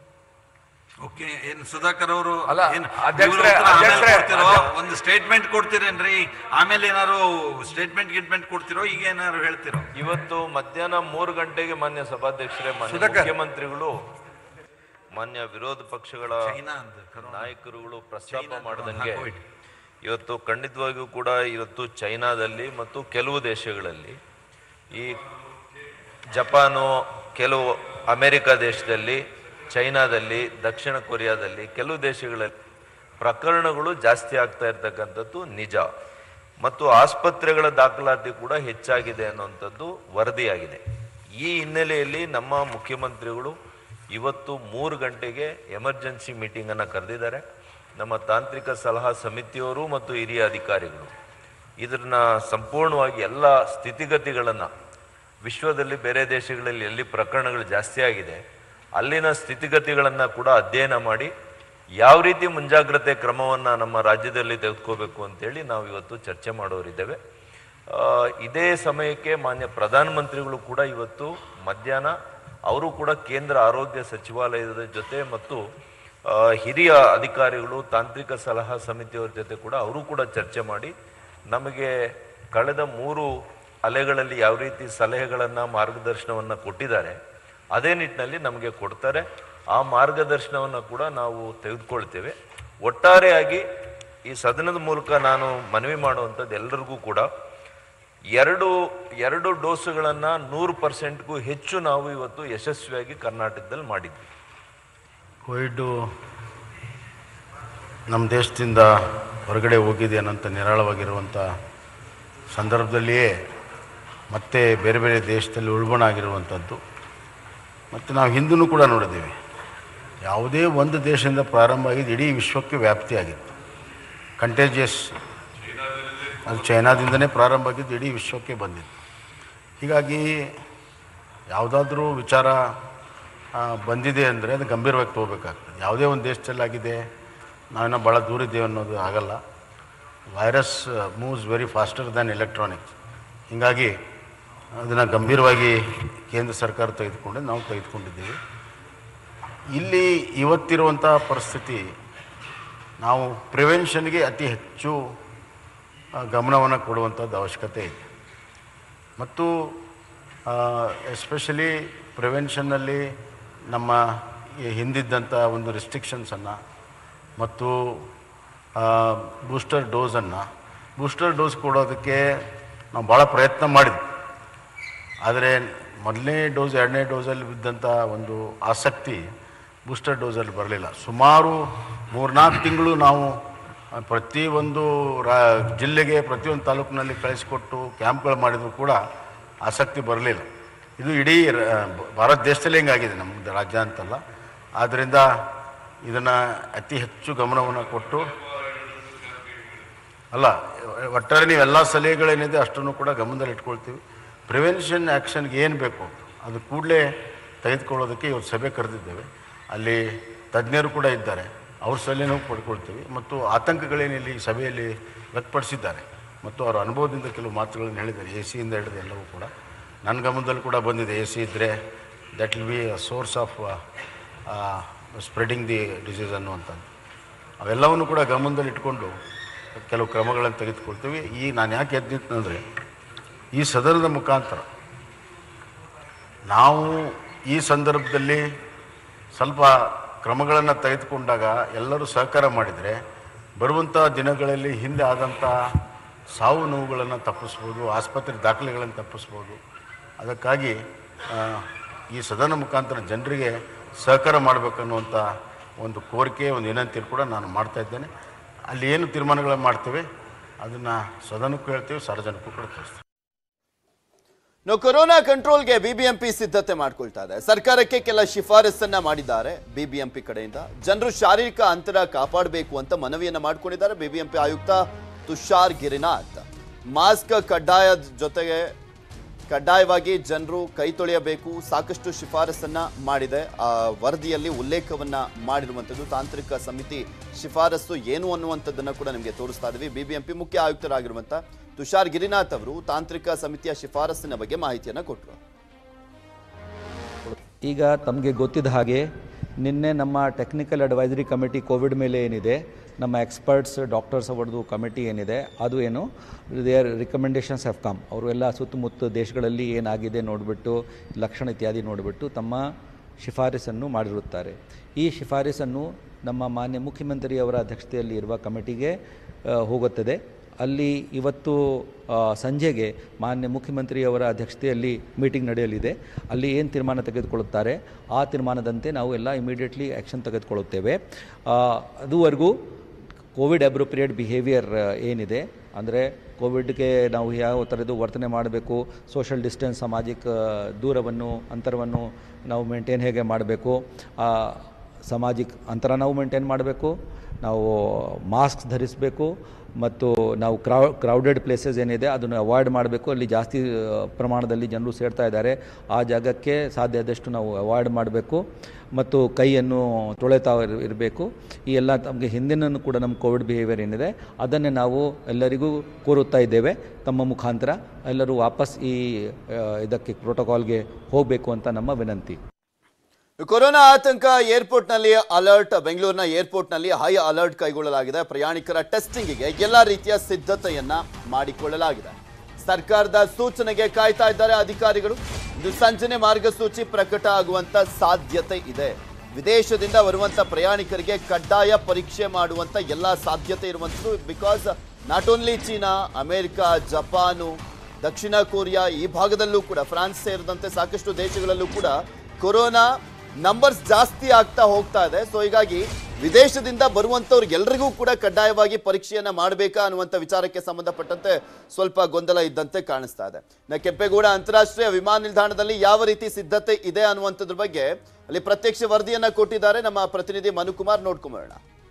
ಓಕೆ ಏನ್ ಸುಧಾಕರ್ ಅವರು ಅಲ್ಲ, ಏನ್ ಅಧ್ಯಕ್ಷರೇ, ಇವ್ರ ಉತ್ತರ ಆಮೇಲೆ ಅಧ್ಯಕ್ಷರೇ, ಕೊಡ್ತಿರೋ? ಅಧ್ಯ- ಒಂದು ಸ್ಟೇಟ್ಮೆಂಟ್ ಕೊಡ್ತೀರೇನ್ರಿ ಆಮೇಲೆ ಏನಾರು ಸ್ಟೇಟ್ಮೆಂಟ್ ಗಿಟ್ಮೆಂಟ್ ಕೊಡ್ತಿರೋ ಈಗ ಏನಾರು ಹೇಳ್ತಿರೋ ಇವತ್ತು ಮಧ್ಯಾಹ್ನ ಮೂರು ಗಂಟೆಗೆ ಮಾನ್ಯ ಸಭಾಧ್ಯಕ್ಷರೇ ಮಾನ್ಯ ಸುಧಾಕರ್. ಮುಖ್ಯಮಂತ್ರಿಗಳು ಮಾನ್ಯ ವಿರೋಧ ಪಕ್ಷಗಳ ಚೈನಾ ಅಂತ ಕರೋನಾ. ನಾಯಕರುಗಳು ಪ್ರಸ್ತಾಪ ಚೈನಾ ಮಾಡದಂಗೆ ಹಾ, ಕೋವಿಡ್. ಇವತ್ತು ಖಂಡಿತವಾಗಿಯೂ ಕೂಡ ಇವತ್ತು ಚೈನಾದಲ್ಲಿ ಮತ್ತು ಕೆಲವು ದೇಶಗಳಲ್ಲಿ ಈ ಜಪಾನು ಕೆಲವು ಅಮೆರಿಕ ದೇಶದಲ್ಲಿ ಚೈನಾದಲ್ಲಿ ದಕ್ಷಿಣ ಕೊರಿಯಾದಲ್ಲಿ ಕೆಲವು ದೇಶಗಳಲ್ಲಿ ಪ್ರಕರಣಗಳು ಜಾಸ್ತಿ ಆಗ್ತಾ ಇರ್ತಕ್ಕಂಥದ್ದು ನಿಜ ಮತ್ತು ಆಸ್ಪತ್ರೆಗಳ ದಾಖಲಾತಿ ಕೂಡ ಹೆಚ್ಚಾಗಿದೆ ಅನ್ನುವಂಥದ್ದು ವರದಿಯಾಗಿದೆ ಈ ಹಿನ್ನೆಲೆಯಲ್ಲಿ ನಮ್ಮ ಮುಖ್ಯಮಂತ್ರಿಗಳು ಇವತ್ತು ಮೂರು ಗಂಟೆಗೆ ಎಮರ್ಜೆನ್ಸಿ ಮೀಟಿಂಗನ್ನು ಕರೆದಿದ್ದಾರೆ ನಮ್ಮ ತಾಂತ್ರಿಕ ಸಲಹಾ ಸಮಿತಿಯವರು ಮತ್ತು ಹಿರಿಯ ಅಧಿಕಾರಿಗಳು ಇದನ್ನ ಸಂಪೂರ್ಣವಾಗಿ ಎಲ್ಲ ಸ್ಥಿತಿಗತಿಗಳನ್ನು ವಿಶ್ವದಲ್ಲಿ ಬೇರೆ ದೇಶಗಳಲ್ಲಿ ಎಲ್ಲಿ ಪ್ರಕರಣಗಳು ಜಾಸ್ತಿ ಆಗಿದೆ ಅಲ್ಲಿನ ಸ್ಥಿತಿಗತಿಗಳನ್ನು ಕೂಡ ಅಧ್ಯಯನ ಮಾಡಿ ಯಾವ ರೀತಿ ಮುಂಜಾಗ್ರತೆ ಕ್ರಮವನ್ನು ನಮ್ಮ ರಾಜ್ಯದಲ್ಲಿ ತೆಗೆದುಕೋಬೇಕು ಅಂತೇಳಿ ನಾವು ಇವತ್ತು ಚರ್ಚೆ ಮಾಡೋರಿದ್ದೇವೆ ಆ, ಇದೇ ಸಮಯಕ್ಕೆ ಮಾನ್ಯ ಪ್ರಧಾನಮಂತ್ರಿಗಳು ಕೂಡ ಇವತ್ತು ಮಧ್ಯಾಹ್ನ ಅವರು ಕೂಡ ಕೇಂದ್ರ ಆರೋಗ್ಯ ಸಚಿವಾಲಯದ ಜೊತೆ ಮತ್ತು ಆ, ಹಿರಿಯ ಅಧಿಕಾರಿಗಳು ತಾಂತ್ರಿಕ ಸಲಹಾ ಸಮಿತಿಯವರ ಜೊತೆ ಕೂಡ ಅವರು ಕೂಡ ಚರ್ಚೆ ಮಾಡಿ ನಮಗೆ ಕಳೆದ ಮೂರು ಅಲೆಗಳಲ್ಲಿ ಯಾವ ರೀತಿ ಸಲಹೆಗಳನ್ನು ಮಾರ್ಗದರ್ಶನವನ್ನು ಕೊಟ್ಟಿದ್ದಾರೆ ಅದೇ ನಿಟ್ಟಿನಲ್ಲಿ ನಮಗೆ ಕೊಡ್ತಾರೆ ಆ ಮಾರ್ಗದರ್ಶನವನ್ನು ಕೂಡ ನಾವು ತೆಗೆದುಕೊಳ್ತೇವೆ ಒಟ್ಟಾರೆಯಾಗಿ ಈ ಸದನದ ಮೂಲಕ ನಾನು ಮನವಿ ಮಾಡುವಂಥದ್ದು ಎಲ್ಲರಿಗೂ ಕೂಡ ಎರಡು ಎರಡು ಡೋಸುಗಳನ್ನು ನೂರು ಪರ್ಸೆಂಟ್ಗೂ ಹೆಚ್ಚು ನಾವು ಇವತ್ತು ಯಶಸ್ವಿಯಾಗಿ ಕರ್ನಾಟಕದಲ್ಲಿ ಮಾಡಿದ್ವಿ ಕೋವಿಡ್ಡು ನಮ್ಮ ದೇಶದಿಂದ ಹೊರಗಡೆ ಹೋಗಿದೆ ಅನ್ನೋಂಥ ನಿರಾಳವಾಗಿರುವಂಥ ಸಂದರ್ಭದಲ್ಲಿಯೇ ಮತ್ತೆ ಬೇರೆ ಬೇರೆ ದೇಶದಲ್ಲಿ ಉಳ್ಬಣ ಆಗಿರುವಂಥದ್ದು ಮತ್ತು ನಾವು ಹಿಂದೂ ಕೂಡ ನೋಡಿದ್ದೀವಿ ಯಾವುದೇ ಒಂದು ದೇಶದಿಂದ ಪ್ರಾರಂಭ ಆಗಿದ್ದು ಇಡೀ ವಿಶ್ವಕ್ಕೆ ವ್ಯಾಪ್ತಿಯಾಗಿತ್ತು ಕಂಟೇಜಿಯಸ್ ಅದು ಚೈನಾದಿಂದನೇ ಪ್ರಾರಂಭ ಆಗಿದ್ದು ಇಡೀ ವಿಶ್ವಕ್ಕೆ ಬಂದಿತ್ತು ಹೀಗಾಗಿ ಯಾವುದಾದ್ರೂ ವಿಚಾರ ಆ, ಬಂದಿದೆ ಅಂದರೆ ಅದು ಗಂಭೀರವಾಗಿ ತಗೋಬೇಕಾಗ್ತದೆ ಯಾವುದೇ ಒಂದು ದೇಶದಲ್ಲಾಗಿದೆ ನಾವೇನೋ ಭಾಳ ದೂರ ಇದ್ದೇವೆ ಅನ್ನೋದು ಆಗಲ್ಲ virus moves very faster than electronics ಹೀಗಾಗಿ ಅದನ್ನು ಗಂಭೀರವಾಗಿ ಕೇಂದ್ರ ಸರ್ಕಾರ ತೆಗೆದುಕೊಂಡು ನಾವು ತೆಗೆದುಕೊಂಡಿದ್ದೀವಿ ಇಲ್ಲಿ ಇವತ್ತಿರುವಂಥ ಪರಿಸ್ಥಿತಿ ನಾವು ಪ್ರಿವೆನ್ಷನ್ಗೆ ಅತಿ ಹೆಚ್ಚು ಗಮನವನ್ನು ಕೊಡುವಂಥದ್ದು ಅವಶ್ಯಕತೆ ಇದೆ ಮತ್ತು ಎಸ್ಪೆಷಲಿ ಪ್ರಿವೆನ್ಷನ್ನಲ್ಲಿ ನಮ್ಮ ಈ ಹಿಂದಿದ್ದಂಥ ಒಂದು ರಿಸ್ಟ್ರಿಕ್ಷನ್ಸನ್ನು ಮತ್ತು ಬೂಸ್ಟರ್ ಡೋಸನ್ನು ಬೂಸ್ಟರ್ ಡೋಸ್ ಕೊಡೋದಕ್ಕೆ ನಾವು ಭಾಳ ಪ್ರಯತ್ನ ಮಾಡಿದ್ವಿ ಆದರೆ ಮೊದಲನೇ ಡೋಸ್ ಎರಡನೇ ಡೋಸಲ್ಲಿ ಬಿದ್ದಂಥ ಒಂದು ಆಸಕ್ತಿ ಬೂಸ್ಟರ್ ಡೋಸಲ್ಲಿ ಬರಲಿಲ್ಲ ಸುಮಾರು ಮೂರ್ನಾಲ್ಕು ತಿಂಗಳು ನಾವು ಆ, ಪ್ರತಿಯೊಂದು ರಾ ಜಿಲ್ಲೆಗೆ ಪ್ರತಿಯೊಂದು ತಾಲೂಕಿನಲ್ಲಿ ಕಳಿಸಿಕೊಟ್ಟು ಕ್ಯಾಂಪ್ಗಳು ಮಾಡಿದ್ರು ಕೂಡ ಆಸಕ್ತಿ ಬರಲಿಲ್ಲ ಇದು ಇಡೀ ರ- ಭಾರತ ದೇಶದಲ್ಲಿ ಹಿಂಗಾಗಿದೆ ನಮ್ಮ ರಾಜ್ಯ ಅಂತಲ್ಲ ಆದ್ದರಿಂದ ಇದನ್ನು ಅತಿ ಹೆಚ್ಚು ಗಮನವನ್ನು ಕೊಟ್ಟು ಅಲ್ಲ ಒಟ್ಟಾರೆ ನೀವೆಲ್ಲ ಸಲಹೆಗಳೇನಿದೆ ಅಷ್ಟನ್ನು ಕೂಡ ಗಮನದಲ್ಲಿ ಇಟ್ಕೊಳ್ತೀವಿ ಪ್ರಿವೆನ್ಷನ್ ಆ್ಯಕ್ಷನ್ಗೆ ಏನು ಬೇಕು ಅದು ಕೂಡಲೇ ತೆಗೆದುಕೊಳ್ಳೋದಕ್ಕೆ ಇವತ್ತು ಸಭೆ ಕರೆದಿದ್ದೇವೆ ಅಲ್ಲಿ ತಜ್ಞರು ಕೂಡ ಇದ್ದಾರೆ ಅವ್ರ ಸಲಹೆನೂ ಪಡ್ಕೊಳ್ತೀವಿ ಮತ್ತು ಆತಂಕಗಳೇನಿಲ್ಲಿ ಈ ಸಭೆಯಲ್ಲಿ ವ್ಯಕ್ತಪಡಿಸಿದ್ದಾರೆ ಮತ್ತು ಅವರ ಅನುಭವದಿಂದ ಕೆಲವು ಮಾತುಗಳನ್ನು ಹೇಳಿದ್ದಾರೆ ಎ ಸಿಯಿಂದ ಹಿಡಿದು ಎಲ್ಲವೂ ಕೂಡ ನನ್ನ ಗಮನದಲ್ಲಿ ಕೂಡ ಬಂದಿದೆ ಎ ಸಿ ಇದ್ದರೆ that will be a source of spreading the disease ಅನ್ನುವಂಥದ್ದು ಅವೆಲ್ಲವನ್ನು ಕೂಡ ಗಮನದಲ್ಲಿ ಇಟ್ಕೊಂಡು ಕೆಲವು ಕ್ರಮಗಳನ್ನು ತೆಗೆದುಕೊಳ್ತೀವಿ ಈ ನಾನು ಯಾಕೆ ಎದ್ದಿತ್ತಂದರೆ ಈ ಸದನದ ಮುಖಾಂತರ ನಾವು ಈ ಸಂದರ್ಭದಲ್ಲಿ ಸ್ವಲ್ಪ ಕ್ರಮಗಳನ್ನು ತೆಗೆದುಕೊಂಡಾಗ ಎಲ್ಲರೂ ಸಹಕಾರ ಮಾಡಿದರೆ ಬರುವಂಥ ದಿನಗಳಲ್ಲಿ ಹಿಂದೆ ಆದಂಥ ಸಾವು ನೋವುಗಳನ್ನು ತಪ್ಪಿಸ್ಬೋದು ಆಸ್ಪತ್ರೆ ದಾಖಲೆಗಳನ್ನು ತಪ್ಪಿಸ್ಬೋದು ಅದಕ್ಕಾಗಿ ಆ, ಈ ಸದನ ಮುಖಾಂತರ ಜನರಿಗೆ ಸಹಕಾರ ಮಾಡಬೇಕನ್ನುವಂಥ ಒಂದು ಕೋರಿಕೆ ಒಂದು ವಿನಂತಿ ಕೂಡ ನಾನು ಮಾಡ್ತಾ ಇದ್ದೇನೆ ಅಲ್ಲಿ ಏನು ತೀರ್ಮಾನಗಳನ್ನು ಮಾಡ್ತೇವೆ ಅದನ್ನು ಸದನಕ್ಕೂ ಹೇಳ್ತೇವೆ ಸಾರ್ವಜನಿಕರು ಕೂಡ ತಿಳಿಸ್ತೇವೆ ನಾವು ಕೊರೋನಾ ಕಂಟ್ರೋಲ್ಗೆ ಬಿಬಿಎಂಪಿ ಸಿದ್ಧತೆ ಮಾಡ್ಕೊಳ್ತಾ ಇದೆ ಸರ್ಕಾರಕ್ಕೆ ಕೆಲ ಶಿಫಾರಸನ್ನ ಮಾಡಿದ್ದಾರೆ ಬಿಬಿಎಂಪಿ ಕಡೆಯಿಂದ ಜನರು ಶಾರೀರಿಕ ಅಂತರ ಕಾಪಾಡಬೇಕು ಅಂತ ಮನವಿಯನ್ನ ಮಾಡ್ಕೊಂಡಿದ್ದಾರೆ ಬಿಬಿಎಂಪಿ ಆಯುಕ್ತ ತುಷಾರ್ ಗಿರಿನಾಥ್ ಮಾಸ್ಕ್ ಕಡ್ಡಾಯದ ಜೊತೆಗೆ ಕಡ್ಡಾಯವಾಗಿ ಜನರು ಕೈ ತೊಳೆಯಬೇಕು ಸಾಕಷ್ಟು ಶಿಫಾರಸನ್ನ ಮಾಡಿದೆ ಆ ವರದಿಯಲ್ಲಿ ಉಲ್ಲೇಖವನ್ನ ಮಾಡಿರುವಂಥದ್ದು ತಾಂತ್ರಿಕ ಸಮಿತಿ ಶಿಫಾರಸು ಏನು ಅನ್ನುವಂಥದ್ದನ್ನು ಕೂಡ ನಿಮಗೆ ತೋರಿಸ್ತಾ ಇದ್ದೀವಿ ಬಿಬಿಎಂಪಿ ಮುಖ್ಯ ಆಯುಕ್ತರಾಗಿರುವಂಥ ತುಷಾರ್ ಗಿರಿನಾಥ್ ಅವರು ತಾಂತ್ರಿಕ ಸಮಿತಿಯ ಶಿಫಾರಸ್ಸಿನ ಬಗ್ಗೆ ಮಾಹಿತಿಯನ್ನು ಕೊಟ್ಟರು ಈಗ ತಮಗೆ ಗೊತ್ತಿದ್ದ ಹಾಗೆ ನಿನ್ನೆ ನಮ್ಮ ಟೆಕ್ನಿಕಲ್ ಅಡ್ವೈಸರಿ ಕಮಿಟಿ ಕೋವಿಡ್ ಮೇಲೆ ಏನಿದೆ ನಮ್ಮ ಎಕ್ಸ್ಪರ್ಟ್ಸ್ ಡಾಕ್ಟರ್ಸ್ ಅವರದು ಕಮಿಟಿ ಏನಿದೆ ಅದು ಏನು ದೇರ್ ರಿಕಮೆಂಡೇಶನ್ಸ್ ಹ್ಯಾವ್ ಕಮ್ ಅವರು ಎಲ್ಲ ಸುತ್ತಮುತ್ತ ದೇಶಗಳಲ್ಲಿ ಏನಾಗಿದೆ ನೋಡಿಬಿಟ್ಟು ಲಕ್ಷಣ ಇತ್ಯಾದಿ ನೋಡಿಬಿಟ್ಟು ತಮ್ಮ ಶಿಫಾರಸನ್ನು ಮಾಡಿರುತ್ತಾರೆ ಈ ಶಿಫಾರಸನ್ನು ನಮ್ಮ ಮಾನ್ಯ ಮುಖ್ಯಮಂತ್ರಿಯವರ ಅಧ್ಯಕ್ಷತೆಯಲ್ಲಿ ಇರುವ ಕಮಿಟಿಗೆ ಆ, ಹೋಗುತ್ತದೆ ಅಲ್ಲಿ ಇವತ್ತು ಆ, ಸಂಜೆಗೆ ಮಾನ್ಯ ಮುಖ್ಯಮಂತ್ರಿಯವರ ಅಧ್ಯಕ್ಷತೆಯಲ್ಲಿ ಮೀಟಿಂಗ್ ನಡೆಯಲಿದೆ ಅಲ್ಲಿ ಏನು ತೀರ್ಮಾನ ತೆಗೆದುಕೊಳ್ಳುತ್ತಾರೆ ಆ ತೀರ್ಮಾನದಂತೆ ನಾವು ಎಲ್ಲ ಇಮಿಡಿಯೇಟ್ಲಿ ಆ್ಯಕ್ಷನ್ ತೆಗೆದುಕೊಳ್ಳುತ್ತೇವೆ ಆ, ಅದುವರೆಗೂ ಕೋವಿಡ್ ಅಬ್ರೋಪ್ರಿಯೇಟ್ ಬಿಹೇವಿಯರ್ ಏನಿದೆ ಅಂದರೆ ಕೋವಿಡ್ಗೆ ನಾವು ಯಾವ ಥರದ್ದು ವರ್ತನೆ ಮಾಡಬೇಕು ಸೋಷಲ್ ಡಿಸ್ಟೆನ್ಸ್ ಸಾಮಾಜಿಕ ದೂರವನ್ನು ಅಂತರವನ್ನು ನಾವು ಮೇಂಟೈನ್ ಹೇಗೆ ಮಾಡಬೇಕು ಸಾಮಾಜಿಕ ಅಂತರ ನಾವು ಮೇಂಟೈನ್ ಮಾಡಬೇಕು ನಾವು ಮಾಸ್ಕ್ ಧರಿಸಬೇಕು ಮತ್ತು ನಾವು ಕ್ರೌ ಕ್ರೌಡೆಡ್ ಪ್ಲೇಸಸ್ ಏನಿದೆ ಅದನ್ನು ಅವಾಯ್ಡ್ ಮಾಡಬೇಕು ಅಲ್ಲಿ ಜಾಸ್ತಿ ಆ, ಪ್ರಮಾಣದಲ್ಲಿ ಜನರು ಸೇರ್ತಾ ಇದ್ದಾರೆ ಆ ಜಾಗಕ್ಕೆ ಸಾಧ್ಯ ಆದಷ್ಟು ನಾವು ಅವಾಯ್ಡ್ ಮಾಡಬೇಕು ಮತ್ತು ಕೈಯನ್ನು ತೊಳೆತಾ ಇರ್- ಇರಬೇಕು ಈ ಎಲ್ಲ ತಮಗೆ ಹಿಂದಿನೂ ಕೂಡ ನಮ್ಮ ಕೋವಿಡ್ ಬಿಹೇವಿಯರ್ ಏನಿದೆ ಅದನ್ನೇ ನಾವು ಎಲ್ಲರಿಗೂ ಕೋರುತ್ತಾ ಇದ್ದೇವೆ ತಮ್ಮ ಮುಖಾಂತರ ಎಲ್ಲರೂ ವಾಪಸ್ ಈ ಆ, ಇದಕ್ಕೆ ಪ್ರೋಟೋಕಾಲ್ಗೆ ಹೋಗಬೇಕು ಅಂತ ನಮ್ಮ ವಿನಂತಿ ಕೊರೋನಾ ಆತಂಕ ಏರ್ಪೋರ್ಟ್ನಲ್ಲಿ ಅಲರ್ಟ್ ಬೆಂಗಳೂರಿನ ಏರ್ಪೋರ್ಟ್ನಲ್ಲಿ ಹೈ ಅಲರ್ಟ್ ಕೈಗೊಳ್ಳಲಾಗಿದೆ ಪ್ರಯಾಣಿಕರ ಟೆಸ್ಟಿಂಗಿಗೆ ಎಲ್ಲ ರೀತಿಯ ಸಿದ್ಧತೆಯನ್ನ ಮಾಡಿಕೊಳ್ಳಲಾಗಿದೆ ಸರ್ಕಾರದ ಸೂಚನೆಗೆ ಕಾಯ್ತಾ ಇದ್ದಾರೆ ಅಧಿಕಾರಿಗಳು ಇಂದು ಸಂಜೆನೆ ಮಾರ್ಗಸೂಚಿ ಪ್ರಕಟ ಆಗುವಂತ ಸಾಧ್ಯತೆ ಇದೆ ವಿದೇಶದಿಂದ ಬರುವಂತ ಪ್ರಯಾಣಿಕರಿಗೆ ಕಡ್ಡಾಯ ಪರೀಕ್ಷೆ ಮಾಡುವಂತ ಎಲ್ಲ ಸಾಧ್ಯತೆ ಇರುವಂಥದ್ದು because not only China America Japan ದಕ್ಷಿಣ ಕೊರಿಯಾ ಈ ಭಾಗದಲ್ಲೂ ಕೂಡ ಫ್ರಾನ್ಸ್ ಸೇರಿದಂತೆ ಸಾಕಷ್ಟು ದೇಶಗಳಲ್ಲೂ ಕೂಡ ಕೊರೋನಾ ನಂಬರ್ಸ್ ಜಾಸ್ತಿ ಆಗ್ತಾ ಹೋಗ್ತಾ ಇದೆ ಸೊ ಹೀಗಾಗಿ ವಿದೇಶದಿಂದ ಬರುವಂತವ್ರಿಗೆಲ್ರಿಗೂ ಕೂಡ ಕಡ್ಡಾಯವಾಗಿ ಪರೀಕ್ಷೆಯನ್ನ ಮಾಡಬೇಕಾ ಅನ್ನುವಂಥ ವಿಚಾರಕ್ಕೆ ಸಂಬಂಧಪಟ್ಟಂತೆ ಸ್ವಲ್ಪ ಗೊಂದಲ ಇದ್ದಂತೆ ಕಾಣಿಸ್ತಾ ಇದೆ ಇನ್ನು ಕೆಂಪೇಗೌಡ ಅಂತಾರಾಷ್ಟ್ರೀಯ ವಿಮಾನ ನಿಲ್ದಾಣದಲ್ಲಿ ಯಾವ ರೀತಿ ಸಿದ್ಧತೆ ಇದೆ ಅನ್ನುವಂಥದ್ರ ಬಗ್ಗೆ ಅಲ್ಲಿ ಪ್ರತ್ಯಕ್ಷ ವರದಿಯನ್ನ ಕೊಟ್ಟಿದ್ದಾರೆ ನಮ್ಮ ಪ್ರತಿನಿಧಿ ಮನುಕುಮಾರ್ ನೋಡ್ಕೊಂಬರೋಣ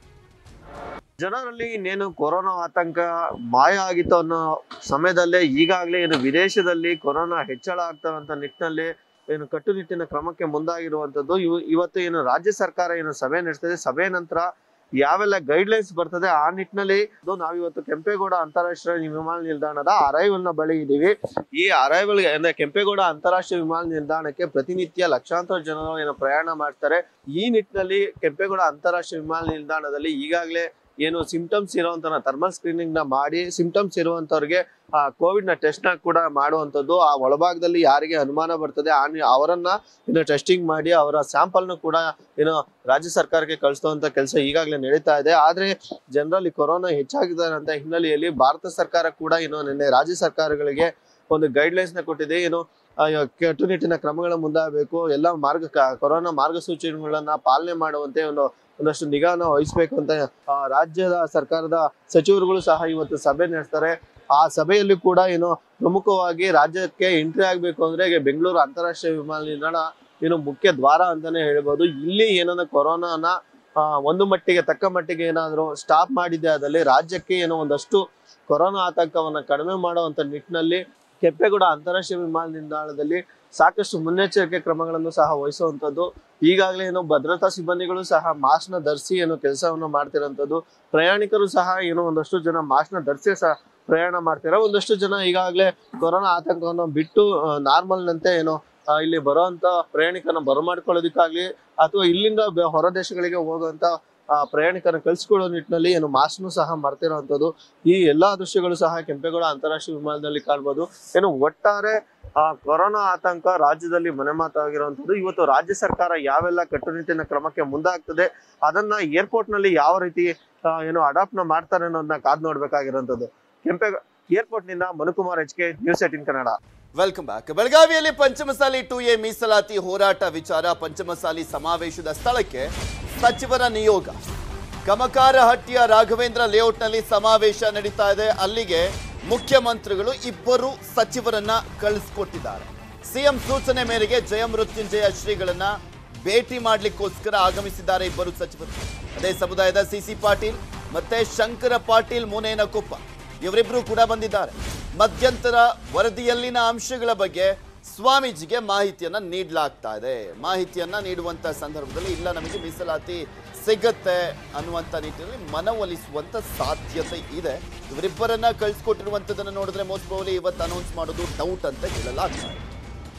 ಜನರಲ್ಲಿ ಇನ್ನೇನು ಕೊರೋನಾ ಆತಂಕ ಮಾಯ ಆಗಿತ್ತು ಅನ್ನೋ ಸಮಯದಲ್ಲೇ ಈಗಾಗಲೇ ಏನು ವಿದೇಶದಲ್ಲಿ ಕೊರೋನಾ ಹೆಚ್ಚಳ ಆಗ್ತಾರಂತ ನಿಟ್ಟಿನಲ್ಲಿ ಏನು ಕಟ್ಟುನಿಟ್ಟಿನ ಕ್ರಮಕ್ಕೆ ಮುಂದಾಗಿರುವಂತದ್ದು ಇವ್ ಇವತ್ತು ಏನು ರಾಜ್ಯ ಸರ್ಕಾರ ಏನು ಸಭೆ ನಡೆಸ್ತದೆ ಸಭೆ ನಂತರ ಯಾವೆಲ್ಲ ಗೈಡ್ಲೈನ್ಸ್ ಬರ್ತದೆ ಆ ನಿಟ್ಟಿನಲ್ಲಿ ಇದು ನಾವಿವತ್ತು ಕೆಂಪೇಗೌಡ ಅಂತಾರಾಷ್ಟ್ರೀಯ ವಿಮಾನ ನಿಲ್ದಾಣದ ಅರೈವಲ್ ನ ಬಳಿ ಇದೀವಿ ಈ ಅರೈವಲ್ ಅಂದ್ರೆ ಕೆಂಪೇಗೌಡ ಅಂತಾರಾಷ್ಟ್ರೀಯ ವಿಮಾನ ನಿಲ್ದಾಣಕ್ಕೆ ಪ್ರತಿನಿತ್ಯ ಲಕ್ಷಾಂತರ ಜನರು ಏನು ಪ್ರಯಾಣ ಮಾಡ್ತಾರೆ ಈ ನಿಟ್ಟಿನಲ್ಲಿ ಕೆಂಪೇಗೌಡ ಅಂತಾರಾಷ್ಟ್ರೀಯ ವಿಮಾನ ನಿಲ್ದಾಣದಲ್ಲಿ ಈಗಾಗಲೇ ಏನು ಸಿಂಪ್ಟಮ್ಸ್ ಇರುವಂತ ಥರ್ಮಲ್ ಸ್ಕ್ರೀನಿಂಗ್ ನ ಮಾಡಿ ಸಿಂಪ್ಟಮ್ಸ್ ಇರುವಂತವ್ರಿಗೆ ಆ ಕೋವಿಡ್ ನ ಟೆಸ್ಟ್ ನ ಕೂಡ ಮಾಡುವಂತದ್ದು ಆ ಒಳಭಾಗದಲ್ಲಿ ಯಾರಿಗೆ ಅನುಮಾನ ಬರ್ತದೆ ಆ ನಿ- ಅವರನ್ನ ಇನ್ನು ಟೆಸ್ಟಿಂಗ್ ಮಾಡಿ ಅವರ ಸ್ಯಾಂಪಲ್ ನ ಕೂಡ ಏನು ರಾಜ್ಯ ಸರ್ಕಾರಕ್ಕೆ ಕಳಿಸುವಂತ ಕೆಲಸ ಈಗಾಗಲೇ ನಡೀತಾ ಇದೆ ಆದ್ರೆ ಜನರಲ್ಲಿ ಕೊರೋನಾ ಹೆಚ್ಚಾಗಿದೆ ಅಂತ ಹಿನ್ನೆಲೆಯಲ್ಲಿ ಭಾರತ ಸರ್ಕಾರ ಕೂಡ ಏನು ನಿನ್ನೆ ರಾಜ್ಯ ಸರ್ಕಾರಗಳಿಗೆ ಒಂದು ಗೈಡ್ಲೈನ್ಸ್ ನ ಕೊಟ್ಟಿದೆ ಏನು ಆ, ಕಟ್ಟುನಿಟ್ಟಿನ ಕ್ರಮಗಳ ಮುಂದಾಗಬೇಕು ಎಲ್ಲ ಮಾರ್ಗ ಕ- ಕೊರೋನಾ ಮಾರ್ಗಸೂಚಿಗಳನ್ನ ಪಾಲನೆ ಮಾಡುವಂತೆ ಒಂದು ಒಂದಷ್ಟು ನಿಗಾನ ವಹಿಸಬೇಕು ಅಂತ ಆ, ರಾಜ್ಯದ ಸರ್ಕಾರದ ಸಚಿವರುಗಳು ಸಹ ಇವತ್ತು ಸಭೆ ನಡೆಸ್ತಾರೆ ಆ ಸಭೆಯಲ್ಲಿ ಕೂಡ ಏನು ಪ್ರಮುಖವಾಗಿ ರಾಜ್ಯಕ್ಕೆ ಎಂಟ್ರಿ ಆಗ್ಬೇಕು ಅಂದ್ರೆ ಈಗ ಬೆಂಗಳೂರು ಅಂತಾರಾಷ್ಟ್ರೀಯ ವಿಮಾನ ನಿಲ್ದಾಣ ಏನು ಮುಖ್ಯ ದ್ವಾರ ಅಂತಾನೆ ಹೇಳ್ಬೋದು ಇಲ್ಲಿ ಏನನ್ನ ಕೊರೋನಾನ ಆ, ಒಂದು ಮಟ್ಟಿಗೆ ತಕ್ಕ ಮಟ್ಟಿಗೆ ಏನಾದ್ರು ಸ್ಟಾಪ್ ಮಾಡಿದ್ದೆ ಅದಲ್ಲಿ ರಾಜ್ಯಕ್ಕೆ ಏನೋ ಒಂದಷ್ಟು ಕೊರೋನಾ ಆತಂಕವನ್ನ ಕಡಿಮೆ ಮಾಡುವಂತ ನಿಟ್ಟಿನಲ್ಲಿ ಕೆಂಪೇಗೌಡ ಅಂತಾರಾಷ್ಟ್ರೀಯ ವಿಮಾನ ನಿಲ್ದಾಣದಲ್ಲಿ ಸಾಕಷ್ಟು ಮುನ್ನೆಚ್ಚರಿಕೆ ಕ್ರಮಗಳನ್ನು ಸಹ ವಹಿಸುವಂತದ್ದು ಈಗಾಗಲೇ ಏನು ಭದ್ರತಾ ಸಿಬ್ಬಂದಿಗಳು ಸಹ ಮಾಸ್ಕ್ ನ ಧರಿಸಿ ಏನು ಕೆಲಸವನ್ನು ಮಾಡ್ತಿರೋಂಥದ್ದು ಪ್ರಯಾಣಿಕರು ಸಹ ಏನೋ ಒಂದಷ್ಟು ಜನ ಮಾಸ್ಕ್ ನ ಧರಿಸಿ ಸಹ ಪ್ರಯಾಣ ಮಾಡ್ತಾರೆ ಒಂದಷ್ಟು ಜನ ಈಗಾಗಲೇ ಕೊರೋನಾ ಆತಂಕವನ್ನು ಬಿಟ್ಟು ನಾರ್ಮಲ್ ನಂತೆ ಏನೋ ಆ, ಇಲ್ಲಿ ಬರುವಂತ ಪ್ರಯಾಣಿಕರನ್ನ ಬರಮಾಡ್ಕೊಳ್ಳೋದಕ್ಕಾಗ್ಲಿ ಅಥವಾ ಇಲ್ಲಿಂದ ಬೆ- ಹೊರ ದೇಶಗಳಿಗೆ ಹೋಗುವಂತ ಆ, ಪ್ರಯಾಣಿಕರನ್ನ ಕಳ್ಸಿಕೊಳ್ಳೋ ನಿಟ್ಟಿನಲ್ಲಿ ಏನು ಮಾಸ್ಕ್ನು ಸಹ ಮರ್ತಿರೋಂಥದ್ದು ಈ ಎಲ್ಲಾ ದೃಶ್ಯಗಳು ಸಹ ಕೆಂಪೇಗೌಡ ಅಂತಾರಾಷ್ಟ್ರೀಯ ವಿಮಾನದಲ್ಲಿ ಕಾಣ್ಬೋದು ಏನು ಒಟ್ಟಾರೆ ಆ ಕೊರೋನಾ ಆತಂಕ ರಾಜ್ಯದಲ್ಲಿ ಮನೆ ಮಾತಾಗಿರುವಂತದ್ದು ಇವತ್ತು ರಾಜ್ಯ ಸರ್ಕಾರ ಯಾವೆಲ್ಲ ಕಟ್ಟುನಿಟ್ಟಿನ ಕ್ರಮಕ್ಕೆ ಮುಂದಾಗ್ತದೆ ಅದನ್ನ ಏರ್ಪೋರ್ಟ್ ನಲ್ಲಿ ಯಾವ ರೀತಿ ಆ, ಏನು ಅಡಾಪ್ಟ್ ನ ಮಾಡ್ತಾರೆ ಅನ್ನೋದನ್ನ ಕಾದ್ ನೋಡ್ಬೇಕಾಗಿರೋಂಥದ್ದು ಕೆಂಪೆ ಏರ್ಪೋರ್ಟ್ ನಿಂದ Manukumar H K news eighteen Kannada welcome back ಬೆಳಗಾವಿಯಲ್ಲಿ ಪಂಚಮಸಾಲಿ ಟು ಎ ಮೀಸಲಾತಿ ಹೋರಾಟ ವಿಚಾರ ಪಂಚಮಸಾಲಿ ಸಮಾವೇಶದ ಸ್ಥಳಕ್ಕೆ ಸಚಿವರ ನಿಯೋಗ ಕಮಕಾರಹಟ್ಟಿಯ ರಾಘವೇಂದ್ರ ಲೇಔಟ್ನಲ್ಲಿ ಸಮಾವೇಶ ನಡೀತಾ ಇದೆ ಅಲ್ಲಿಗೆ ಮುಖ್ಯಮಂತ್ರಿಗಳು ಇಬ್ಬರು ಸಚಿವರನ್ನ ಕಳಿಸ್ಕೊಟ್ಟಿದ್ದಾರೆ ಸಿಎಂ ಸೂಚನೆ ಮೇರೆಗೆ ಜಯಮೃತ್ಯುಂಜಯ ಶ್ರೀಗಳನ್ನ ಭೇಟಿ ಮಾಡ್ಲಿಕ್ಕೋಸ್ಕರ ಆಗಮಿಸಿದ್ದಾರೆ ಇಬ್ಬರು ಸಚಿವರು ಅದೇ ಸಮುದಾಯದ ಸಿಸಿ ಪಾಟೀಲ್ ಮತ್ತೆ ಶಂಕರ ಪಾಟೀಲ್ ಮುನೇನಕೊಪ್ಪ ಇವರಿಬ್ರು ಕೂಡ ಬಂದಿದ್ದಾರೆ ಮಧ್ಯಂತರ ವರದಿಯಲ್ಲಿನ ಅಂಶಗಳ ಬಗ್ಗೆ ಸ್ವಾಮೀಜಿಗೆ ಮಾಹಿತಿಯನ್ನ ನೀಡಲಾಗ್ತಾ ಇದೆ ಮಾಹಿತಿಯನ್ನ ನೀಡುವಂತ ಸಂದರ್ಭದಲ್ಲಿ ಇಲ್ಲ ನಮಗೆ ಮೀಸಲಾತಿ ಸಿಗತ್ತೆ ಅನ್ನುವಂತ ನಿಟ್ಟಿನಲ್ಲಿ ಮನವೊಲಿಸುವಂತ ಸಾಧ್ಯತೆ ಇದೆ ಇವರಿಬ್ಬರನ್ನ ಕಳಿಸ್ಕೊಟ್ಟಿರುವಂತದನ್ನ ನೋಡಿದ್ರೆ ಮೋಸ್ಟ್ ಪ್ರಾಬಲಿ ಇವತ್ತು ಅನೌನ್ಸ್ ಮಾಡೋದು ಡೌಟ್ ಅಂತ ಹೇಳಲಾಗ್ತಾ ಇದೆ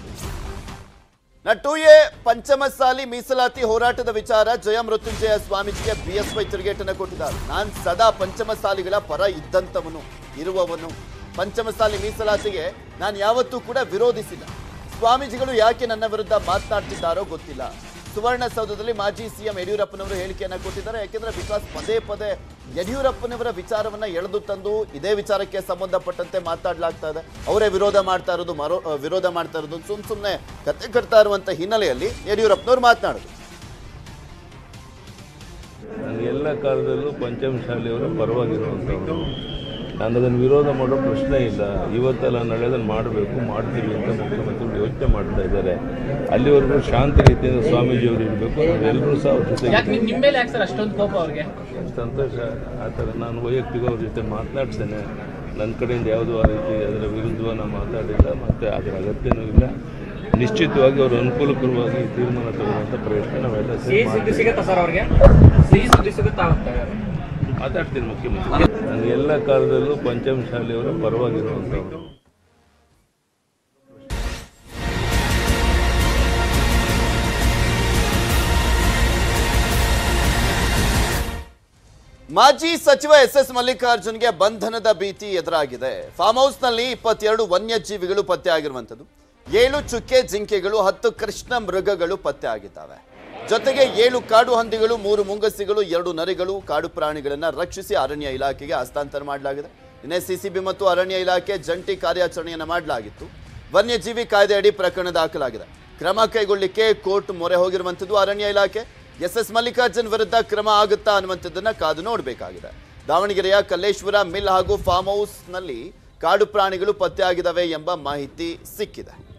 ನ ಟು ಎ ಪಂಚಮಸಾಲಿ ಮೀಸಲಾತಿ ಹೋರಾಟದ ವಿಚಾರ ಜಯ ಮೃತ್ಯುಂಜಯ ಸ್ವಾಮೀಜಿಗೆ ಬಿ ಎಸ್ ವೈ ತಿರುಗೇಟನ್ನು ಕೊಟ್ಟಿದ್ದಾರೆ ನಾನು ಸದಾ ಪಂಚಮಸಾಲಿಗಳ ಪರ ಇದ್ದಂಥವನು ಇರುವವನು ಪಂಚಮಸಾಲಿ ಮೀಸಲಾತಿಗೆ ನಾನು ಯಾವತ್ತೂ ಕೂಡ ವಿರೋಧಿಸಿಲ್ಲ ಸ್ವಾಮೀಜಿಗಳು ಯಾಕೆ ನನ್ನ ವಿರುದ್ಧ ಮಾತನಾಡ್ತಿದ್ದಾರೋ ಗೊತ್ತಿಲ್ಲ ಸುವರ್ಣಸೌಧದಲ್ಲಿ ಮಾಜಿ ಸಿಎಂ ಯಡಿಯೂರಪ್ಪನವರು ಹೇಳಿಕೆಯನ್ನ ಕೊಟ್ಟಿದ್ದಾರೆ ಯಾಕೆಂದ್ರೆ ಬಿಕಾಸ್ ಪದೇ ಪದೇ ಯಡಿಯೂರಪ್ಪನವರ ವಿಚಾರವನ್ನ ಎಳೆದು ತಂದು ಇದೇ ವಿಚಾರಕ್ಕೆ ಸಂಬಂಧಪಟ್ಟಂತೆ ಮಾತಾಡ್ಲಾಗ್ತಾ ಇದೆ ಅವರೇ ವಿರೋಧ ಮಾಡ್ತಾ ಇರೋದು ಮರೋ ಆ, ವಿರೋಧ ಮಾಡ್ತಾ ಇರೋದು ಸುಮ್ ಸುಮ್ನೆ ಕತೆ ಕಟ್ತಾ ಇರುವಂತ ಹಿನ್ನೆಲೆಯಲ್ಲಿ ಯಡಿಯೂರಪ್ಪನವರು ಮಾತನಾಡುದು ನಾನು ಎಲ್ಲ ಕಾಲದಲ್ಲೂ ಪಂಚಮಶಾಲಿಯವರ ಪರವಾಗಿರುವಂಥವ್ರು ನಾನು ಅದನ್ನು ವಿರೋಧ ಮಾಡೋ ಪ್ರಶ್ನೆ ಇಲ್ಲ ಇವತ್ತೆಲ್ಲ ನಾಳೆದನ್ನು ಮಾಡಬೇಕು ಮಾಡ್ತೀವಿ ಅಂತ ಮುಖ್ಯಮಂತ್ರಿಗಳು ಯೋಚನೆ ಮಾಡ್ತಾ ಇದ್ದಾರೆ ಅಲ್ಲಿವರೆಗೂ ಶಾಂತ ರೀತಿಯಿಂದ ಸ್ವಾಮೀಜಿಯವರು ಇರಬೇಕು ನಾವೆಲ್ಲರೂ ಸಹ ಅವ್ರ ಜೊತೆ ನಿಮ್ಮ ಮೇಲೆ ಯಾಕೆ ಸರ್ ಅಷ್ಟೊಂದು ಕೋಪ ಅವ್ರಿಗೆ ಸಂತೋಷ ಆ ಥರ ನಾನು ವೈಯಕ್ತಿಕ ಅವ್ರ ಜೊತೆ ಮಾತನಾಡ್ತೇನೆ ನನ್ನ ಕಡೆಯಿಂದ ಯಾವುದೂ ಆ ರೀತಿ ಅದರ ವಿರುದ್ಧ ನಾನು ಮಾತಾಡಿಲ್ಲ ಮತ್ತು ಅದರ ಅಗತ್ಯನೂ ಇಲ್ಲ ನಿಶ್ಚಿತವಾಗಿ ಅವರು ಅನುಕೂಲಕರವಾಗಿ ಈ ತೀರ್ಮಾನ ತಗೊಳ್ಳುವಂಥ ಪ್ರಯತ್ನ ನಾವೆಲ್ಲ ಸೇರಿ ಮಾಡ್ತೀವಿ. ಸಿಗುತ್ತಾ ಸರ್ ಅವ್ರಿಗೆ ಸಿಹಿ ಸುದ್ದಿ ಸಿಗುತ್ತಾ ಮಾತಾಡ್ತೀನಿ ಮುಖ್ಯಮಂತ್ರಿ ನಾನು ಎಲ್ಲ ಕಾಲದಲ್ಲೂ ಪಂಚಮಶಾಲಿಯವರ ಪರವಾಗಿರುವಂಥವ್ರು ಮಾಜಿ ಸಚಿವ ಎಸ್ ಎಸ್ ಮಲ್ಲಿಕಾರ್ಜುನ್ಗೆ ಬಂಧನದ ಭೀತಿ ಎದುರಾಗಿದೆ ಫಾರ್ಮ್ ಹೌಸ್ ನಲ್ಲಿ ಇಪ್ಪತ್ತೆರಡು ವನ್ಯಜೀವಿಗಳು ಪತ್ತೆ ಆಗಿರುವಂತದ್ದು ಏಳು ಚುಕ್ಕೆ ಜಿಂಕೆಗಳು ಹತ್ತು ಕೃಷ್ಣ ಮೃಗಗಳು ಪತ್ತೆ ಆಗಿದ್ದಾವೆ ಜೊತೆಗೆ ಏಳು ಕಾಡು ಹಂದಿಗಳು ಮೂರು ಮುಂಗಸಿಗಳು ಎರಡು ನರಿಗಳು ಕಾಡು ಪ್ರಾಣಿಗಳನ್ನ ರಕ್ಷಿಸಿ ಅರಣ್ಯ ಇಲಾಖೆಗೆ ಹಸ್ತಾಂತರ ಮಾಡಲಾಗಿದೆ ನಿನ್ನೆ ಸಿಸಿಬಿ ಮತ್ತು ಅರಣ್ಯ ಇಲಾಖೆ ಜಂಟಿ ಕಾರ್ಯಾಚರಣೆಯನ್ನ ಮಾಡಲಾಗಿತ್ತು ವನ್ಯಜೀವಿ ಕಾಯ್ದೆ ಅಡಿ ಪ್ರಕರಣ ದಾಖಲಾಗಿದೆ ಕ್ರಮ ಕೈಗೊಳ್ಳಿಕ್ಕೆ ಕೋರ್ಟ್ ಮೊರೆ ಹೋಗಿರುವಂತದ್ದು ಅರಣ್ಯ ಇಲಾಖೆ ಎಸ್ ಎಸ್ ಮಲ್ಲಿಕಾರ್ಜುನ್ ವಿರುದ್ಧ ಕ್ರಮ ಆಗುತ್ತಾ ಅನ್ನುವಂಥದ್ದನ್ನ ಕಾದು ನೋಡಬೇಕಾಗಿದೆ ದಾವಣಗೆರೆಯ ಕಲ್ಲೇಶ್ವರ ಮಿಲ್ ಹಾಗೂ ಫಾರ್ಮ್ ಹೌಸ್ ನಲ್ಲಿ ಕಾಡು ಪ್ರಾಣಿಗಳು ಪತ್ತೆಯಾಗಿದ್ದಾವೆ ಎಂಬ ಮಾಹಿತಿ ಸಿಕ್ಕಿದೆ